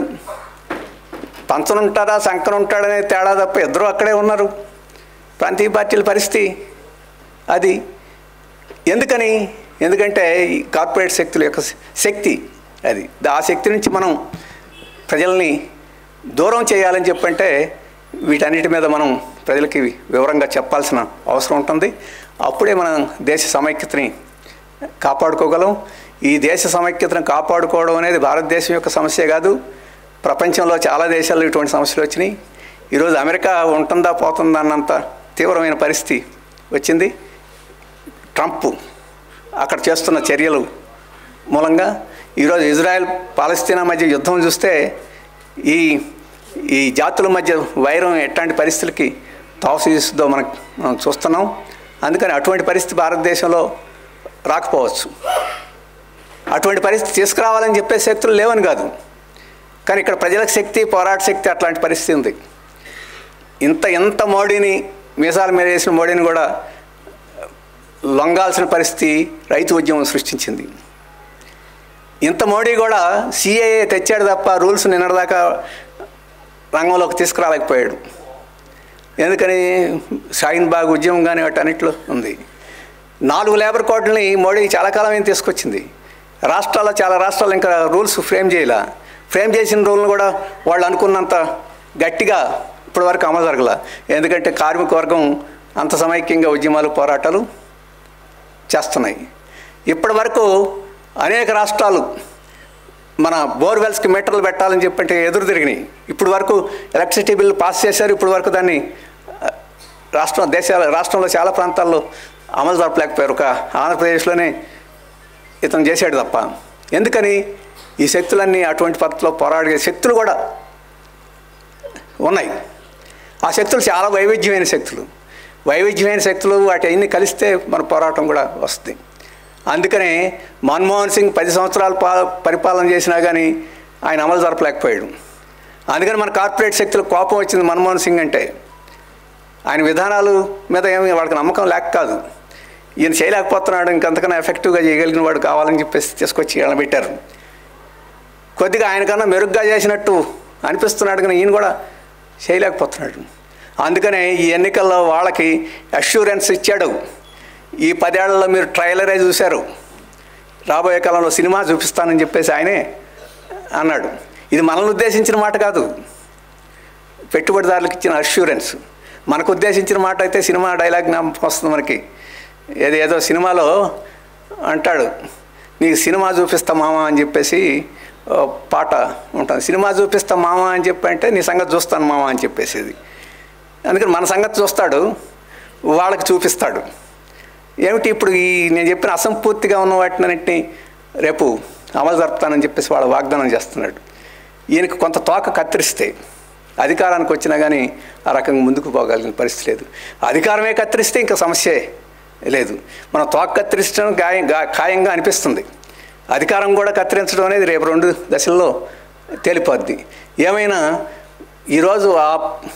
S1: పంచన ఉంటారా సంకన ఉంటాడనే తేడా తప్ప ఇద్దరు అక్కడే ఉన్నారు ప్రాంతీయ పార్టీల పరిస్థితి అది ఎందుకని ఎందుకంటే ఈ కార్పొరేట్ శక్తుల యొక్క శక్తి అది ఆ శక్తి నుంచి మనం ప్రజల్ని దూరం చేయాలని చెప్పంటే వీటన్నిటి మీద మనం ప్రజలకి వివరంగా చెప్పాల్సిన అవసరం ఉంటుంది అప్పుడే మనం దేశ సమైక్యతని కాపాడుకోగలం ఈ దేశ సమైక్యతను కాపాడుకోవడం అనేది భారతదేశం యొక్క సమస్య కాదు ప్రపంచంలో చాలా దేశాల్లో ఇటువంటి సమస్యలు వచ్చినాయి ఈరోజు అమెరికా ఉంటుందా పోతుందా అన్నంత తీవ్రమైన పరిస్థితి వచ్చింది ట్రంప్ అక్కడ చేస్తున్న చర్యలు మూలంగా ఈరోజు ఇజ్రాయెల్ పాలస్తీనా మధ్య యుద్ధం చూస్తే ఈ ఈ జాతుల మధ్య వైరం ఎట్లాంటి పరిస్థితులకి తోసీస్తుందో మనకు మనం చూస్తున్నాం అందుకని అటువంటి పరిస్థితి భారతదేశంలో రాకపోవచ్చు అటువంటి పరిస్థితి తీసుకురావాలని చెప్పే శక్తులు లేవని కాదు కానీ ఇక్కడ ప్రజలకు శక్తి పోరాట శక్తి అట్లాంటి పరిస్థితి ఉంది ఇంత ఎంత మోడీని మీసాల మీద వేసిన మోడీని కూడా లొంగాల్సిన పరిస్థితి రైతు ఉద్యమం సృష్టించింది ఇంత మోడీ కూడా సిఏఏ తెచ్చాడు తప్ప రూల్స్ నిన్నటిదాకా రంగంలోకి తీసుకురాలేకపోయాడు ఎందుకని షాయిన్ బాగ్ ఉద్యమం కానీ వాటన్నిటిలో ఉంది నాలుగు లేబర్ కోడ్లని మోడీ చాలా కాలం ఏం తీసుకొచ్చింది రాష్ట్రాల్లో చాలా రాష్ట్రాలు ఇంకా రూల్స్ ఫ్రేమ్ చేయాల ఫ్రేమ్ చేసిన రూల్ని కూడా వాళ్ళు అనుకున్నంత గట్టిగా ఇప్పటివరకు అమలు జరగల ఎందుకంటే కార్మిక వర్గం అంత సమైక్యంగా ఉద్యమాలు పోరాటాలు చేస్తున్నాయి ఇప్పటి వరకు అనేక రాష్ట్రాలు మన బోర్వెల్స్కి మీటర్లు పెట్టాలని చెప్పంటే ఎదురు తిరిగినాయి ఇప్పుడు వరకు ఎలక్ట్రిసిటీ బిల్ పాస్ చేశారు ఇప్పుడు వరకు దాన్ని ఆ, రాష్ట్రం దేశాల రాష్ట్రంలో చాలా ప్రాంతాల్లో అమలు జరపలేకపోయారు ఒక ఆంధ్రప్రదేశ్లోనే ఇతను చేశాడు తప్ప ఎందుకని ఈ శక్తులన్నీ అటువంటి పద్ధతిలో పోరాడే శక్తులు కూడా ఉన్నాయి ఆ శక్తులు చాలా వైవిధ్యమైన శక్తులు వైవిధ్యమైన శక్తులు వాటి అన్ని కలిస్తే మన పోరాటం కూడా వస్తుంది అందుకనే మన్మోహన్ సింగ్ పది సంవత్సరాలు పా పరిపాలన చేసినా కానీ ఆయన అమలు జరపలేకపోయాడు అందుకని మన కార్పొరేట్ శక్తులకు కోపం వచ్చింది మన్మోహన్ సింగ్ అంటే ఆయన విధానాలు మీద ఏమి వాళ్ళకి నమ్మకం లేక కాదు ఈయన చేయలేకపోతున్నాడు ఇంకంతకన్నా ఎఫెక్టివ్గా చేయగలిగిన వాడు కావాలని చెప్పేసి తీసుకొచ్చి ఈయన పెట్టారు కొద్దిగా ఆయనకన్నా మెరుగ్గా చేసినట్టు అనిపిస్తున్నాడు కానీ ఈయన కూడా చేయలేకపోతున్నాడు అందుకనే ఈ ఎన్నికల్లో వాళ్ళకి అష్యూరెన్స్ ఇచ్చాడు ఈ పదేళ్లలో మీరు ట్రైలరే చూశారు రాబోయే కాలంలో సినిమా చూపిస్తానని చెప్పేసి ఆయనే అన్నాడు ఇది మనల్ని ఉద్దేశించిన మాట కాదు పెట్టుబడిదారులకు ఇచ్చిన అష్యూరెన్స్ మనకు ఉద్దేశించిన మాట అయితే సినిమా డైలాగ్ జ్ఞాపకం వస్తుంది మనకి ఏదో ఏదో సినిమాలో అంటాడు నీకు సినిమా చూపిస్తా మామ అని చెప్పేసి ఓ పాట ఉంటుంది సినిమా చూపిస్తా మామ అని చెప్పి అంటే నీ సంగతి చూస్తాను మామ అని చెప్పేసేది అందుకని మన సంగతి చూస్తాడు వాళ్ళకి చూపిస్తాడు ఏమిటి ఇప్పుడు ఈ నేను చెప్పిన అసంపూర్తిగా ఉన్న వాటినన్నింటినీ రేపు అమలు జరుపుతానని చెప్పేసి వాడు వాగ్దానం చేస్తున్నాడు ఈయనకి కొంత తోక కత్తిరిస్తే అధికారానికి వచ్చినా కానీ ఆ రకంగా ముందుకు పోగలిగిన పరిస్థితి లేదు అధికారమే కత్తిరిస్తే ఇంకా సమస్యే లేదు మనం తోక కత్తిరించడం గాయం గా- ఖాయంగా అనిపిస్తుంది అధికారం కూడా కత్తిరించడం అనేది రేపు రెండు దశల్లో తేలిపోద్ది ఏమైనా ఈరోజు ఆ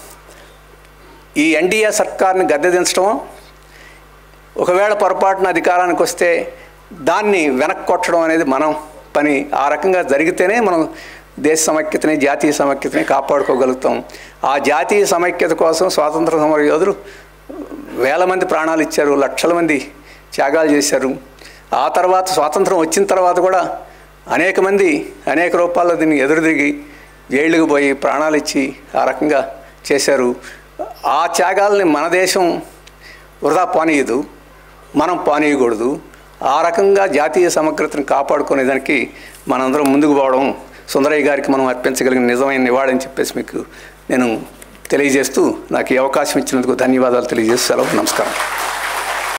S1: ఈ ఎన్డీఏ సర్కార్ని గద్దెదించడం ఒకవేళ పొరపాటున అధికారానికి వస్తే దాన్ని వెనక్కి కొట్టడం అనేది మనం పని ఆ రకంగా జరిగితేనే మనం దేశ సమైక్యతని జాతీయ సమైక్యతని కాపాడుకోగలుగుతాం ఆ జాతీయ సమైక్యత కోసం స్వాతంత్ర సమర యోధులు వేల మంది ప్రాణాలు ఇచ్చారు లక్షల మంది త్యాగాలు చేశారు ఆ తర్వాత స్వాతంత్రం వచ్చిన తర్వాత కూడా అనేక మంది అనేక రూపాల్లో దీన్ని ఎదురుదిరిగి జైళ్ళకు పోయి ప్రాణాలు ఇచ్చి ఆ రకంగా చేశారు ఆ త్యాగాల్ని మన దేశం వృధా పానీయదు మనం పానీయకూడదు ఆ రకంగా జాతీయ సమగ్రతను కాపాడుకునేదానికి మనందరం ముందుకు పోవడం సుందరయ్య గారికి మనం అర్పించగలిగిన నిజమైన నివాళని చెప్పేసి మీకు నేను తెలియజేస్తూ నాకు ఈ అవకాశం ఇచ్చినందుకు ధన్యవాదాలు తెలియజేస్తూ సెలవు నమస్కారం